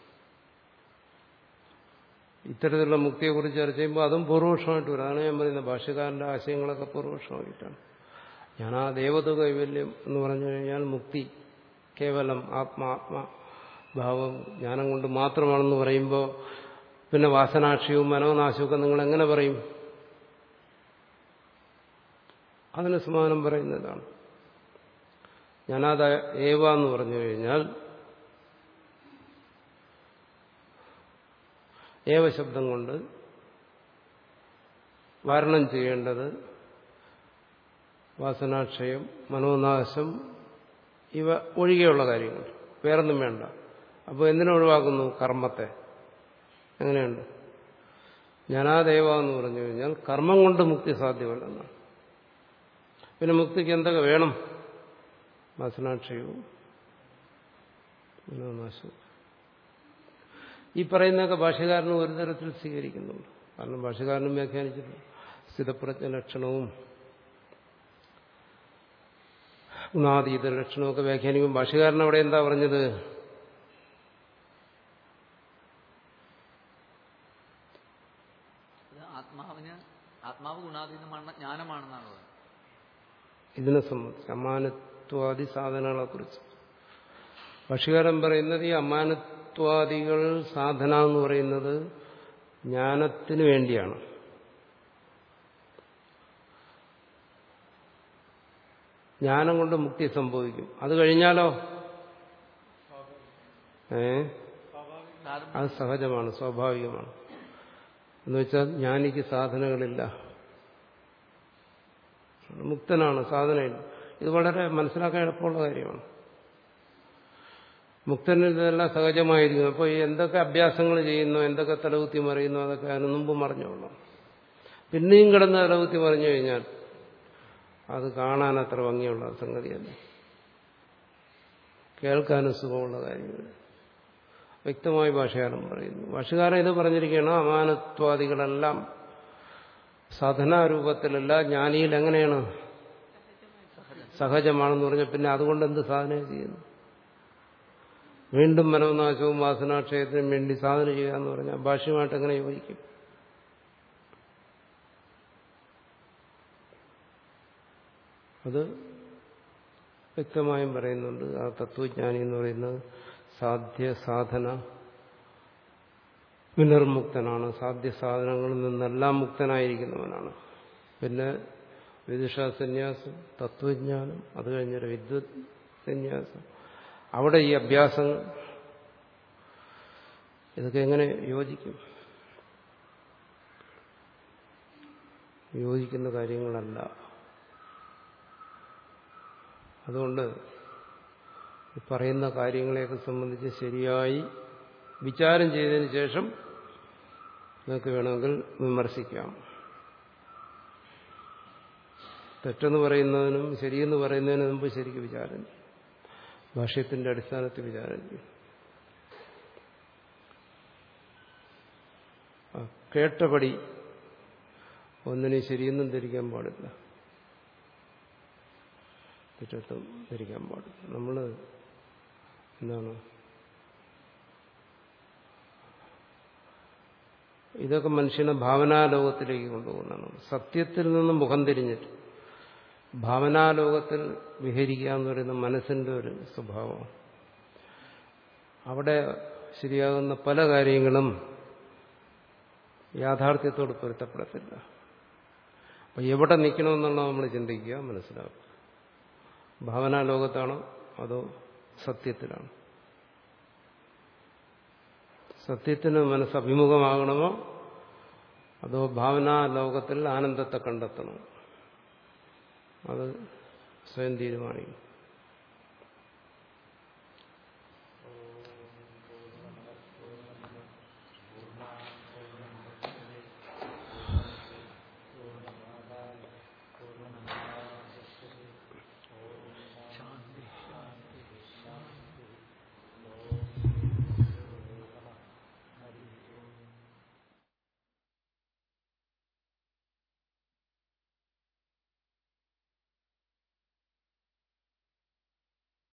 ഇത്തരത്തിലുള്ള മുക്തിയെക്കുറിച്ച് ചർച്ച ചെയ്യുമ്പോൾ അതും പൂർവപക്ഷമായിട്ട് വരും അതാണ് ഞാൻ പറയുന്നത് ഭാഷ്യക്കാരന്റെ ആശയങ്ങളൊക്കെ പൂർവപക്ഷമായിട്ടാണ് ഞാൻ ആ ദേവത കൈവല്യം എന്ന് പറഞ്ഞു കഴിഞ്ഞാൽ മുക്തി കേവലം ആത്മാത്മാ ഭാവം ജ്ഞാനം കൊണ്ട് മാത്രമാണെന്ന് പറയുമ്പോൾ പിന്നെ വാസനാക്ഷിയവും മനോനാശവും ഒക്കെ നിങ്ങൾ എങ്ങനെ പറയും അതിന് സമാനം പറയുന്നതാണ് ഞാനത് ഏവ എന്ന് പറഞ്ഞു കഴിഞ്ഞാൽ ഏവ ശബ്ദം കൊണ്ട് വാരണം ചെയ്യേണ്ടത് വാസനാക്ഷയം മനോനാശം ഇവ ഒഴികെയുള്ള കാര്യങ്ങൾ വേറൊന്നും വേണ്ട അപ്പോൾ എന്തിനു ഒഴിവാക്കുന്നു കർമ്മത്തെ എങ്ങനെയുണ്ട് ജ്ഞാനാദേവ എന്ന് പറഞ്ഞു കഴിഞ്ഞാൽ കർമ്മം കൊണ്ട് മുക്തി സാധ്യമല്ലെന്നാണ് പിന്നെ മുക്തിക്ക് എന്തൊക്കെ വേണം വാസനാക്ഷയവും മനോനാശവും ഈ പറയുന്നതൊക്കെ ഭാഷകാരനും ഒരു തരത്തിൽ സ്വീകരിക്കുന്നുണ്ട് കാരണം ഭാഷകാരനും വ്യാഖ്യാനിച്ചിട്ടുണ്ട് സ്ഥിതപ്രജ്ഞ ലക്ഷണവും ഗുണാതീത ലക്ഷണമൊക്കെ വ്യാഖ്യാനിക്കും ഭാഷകാരൻ അവിടെ എന്താ പറഞ്ഞത് ഇത് ആത്മാവിന് ആത്മാവ് ഗുണാതീതമാണ് ജ്ഞാനമാണെന്നാണ് പറയുന്നത് ഇതിനെ സംബന്ധിച്ച് അമാനത്വാദി സാധനങ്ങളെ കുറിച്ച് ഭക്ഷ്യകാരൻ പറയുന്നത് ഈ അമാനത്വാദികൾ സാധന എന്ന് പറയുന്നത് ജ്ഞാനത്തിന് വേണ്ടിയാണ് ജ്ഞാനം കൊണ്ട് മുക്തി സംഭവിക്കും അത് കഴിഞ്ഞാലോ ഏ സാധനം അത് സഹജമാണ് സ്വാഭാവികമാണ് എന്ന് വെച്ചാൽ ജ്ഞാനിക്ക് സാധനകളില്ല മുക്തനാണ് സാധനയില്ല ഇത് വളരെ മനസ്സിലാക്കാൻ എളുപ്പമുള്ള കാര്യമാണ് മുക്തന് ഇതെല്ലാം സഹജമായിരിക്കും അപ്പോൾ ഈ എന്തൊക്കെ അഭ്യാസങ്ങൾ ചെയ്യുന്നു എന്തൊക്കെ തലകുത്തി മറിയുന്നു അതൊക്കെ അതിന് മുമ്പ് മറിഞ്ഞോളാം പിന്നെയും കിടന്ന് തലകുത്തി മറിഞ്ഞു കഴിഞ്ഞാൽ അത് കാണാൻ അത്ര ഭംഗിയുള്ള സംഗതിയല്ല കേൾക്കാനും സുഖമുള്ള കാര്യങ്ങൾ വ്യക്തമായി ഭാഷകാരൻ പറയുന്നു ഭാഷകാരൻ ഇത് പറഞ്ഞിരിക്കുകയാണ് അമാനത്വാദികളെല്ലാം സാധനാരൂപത്തിലല്ല ജ്ഞാനിയിൽ എങ്ങനെയാണ് സഹജമാണെന്ന് പറഞ്ഞാൽ പിന്നെ അതുകൊണ്ട് എന്ത് സാധന ചെയ്യുന്നു വീണ്ടും മനോനാശവും വാസനാക്ഷയത്തിനും വേണ്ടി സാധന ചെയ്യുക എന്ന് പറഞ്ഞാൽ ഭാഷ്യമായിട്ട് എങ്ങനെ യോജിക്കും അത് വ്യക്തമായും പറയുന്നുണ്ട് ആ തത്വജ്ഞാനി എന്ന് പറയുന്നത് സാധ്യ സാധന വിനിർമുക്തനാണ് സാധ്യ സാധനങ്ങളിൽ നിന്നെല്ലാം മുക്തനായിരിക്കുന്നവനാണ് പിന്നെ വിദുഷാസന്യാസം തത്വജ്ഞാനം അത് കഴിഞ്ഞൊരു വിദ്വത് സന്യാസം അവിടെ ഈ അഭ്യാസങ്ങൾ ഇതൊക്കെ എങ്ങനെ യോജിക്കും യോജിക്കുന്ന കാര്യങ്ങളല്ല അതുകൊണ്ട് ഈ പറയുന്ന കാര്യങ്ങളെയൊക്കെ സംബന്ധിച്ച് ശരിയായി വിചാരം ചെയ്തതിന് ശേഷം നിങ്ങൾക്ക് വേണമെങ്കിൽ വിമർശിക്കാം തെറ്റെന്ന് പറയുന്നതിനും ശരിയെന്ന് പറയുന്നതിന് മുമ്പ് ശരിക്കും വിചാരം ചെയ്യും ഭാഷ്യത്തിന്റെ അടിസ്ഥാനത്തിൽ വിചാരം ചെയ്യും ആ, കേട്ടപടി ഒന്നിനെ ശരിയെന്നും ധരിക്കാൻ പാടില്ല തെറ്റത്തും ധരിക്കാൻ പാടില്ല നമ്മൾ എന്താണ് ഇതൊക്കെ മനുഷ്യനെ ഭാവനാലോകത്തിലേക്ക് കൊണ്ടുപോകുന്നതാണ് സത്യത്തിൽ നിന്നും മുഖം തിരിഞ്ഞിട്ട് ഭാവനാലോകത്തിൽ വിഹരിക്കുക എന്ന് പറയുന്ന മനസ്സിന്റെ ഒരു സ്വഭാവം അവിടെ ശരിയാകുന്ന പല കാര്യങ്ങളും യാഥാർത്ഥ്യത്തോട് പൊരുത്തപ്പെടത്തില്ല അപ്പൊ എവിടെ നിൽക്കണമെന്നുള്ളത് നമ്മൾ ചിന്തിക്കുക മനസ്സിലാക്കുക ഭാവനാലോകത്താണോ അതോ സത്യത്തിലാണോ സത്യത്തിന് മനസ്സ് അഭിമുഖമാകണമോ അതോ ഭാവനാലോകത്തിൽ ആനന്ദത്തെ കണ്ടെത്തണമോ അത് സ്വയം തീരുമാനിക്കും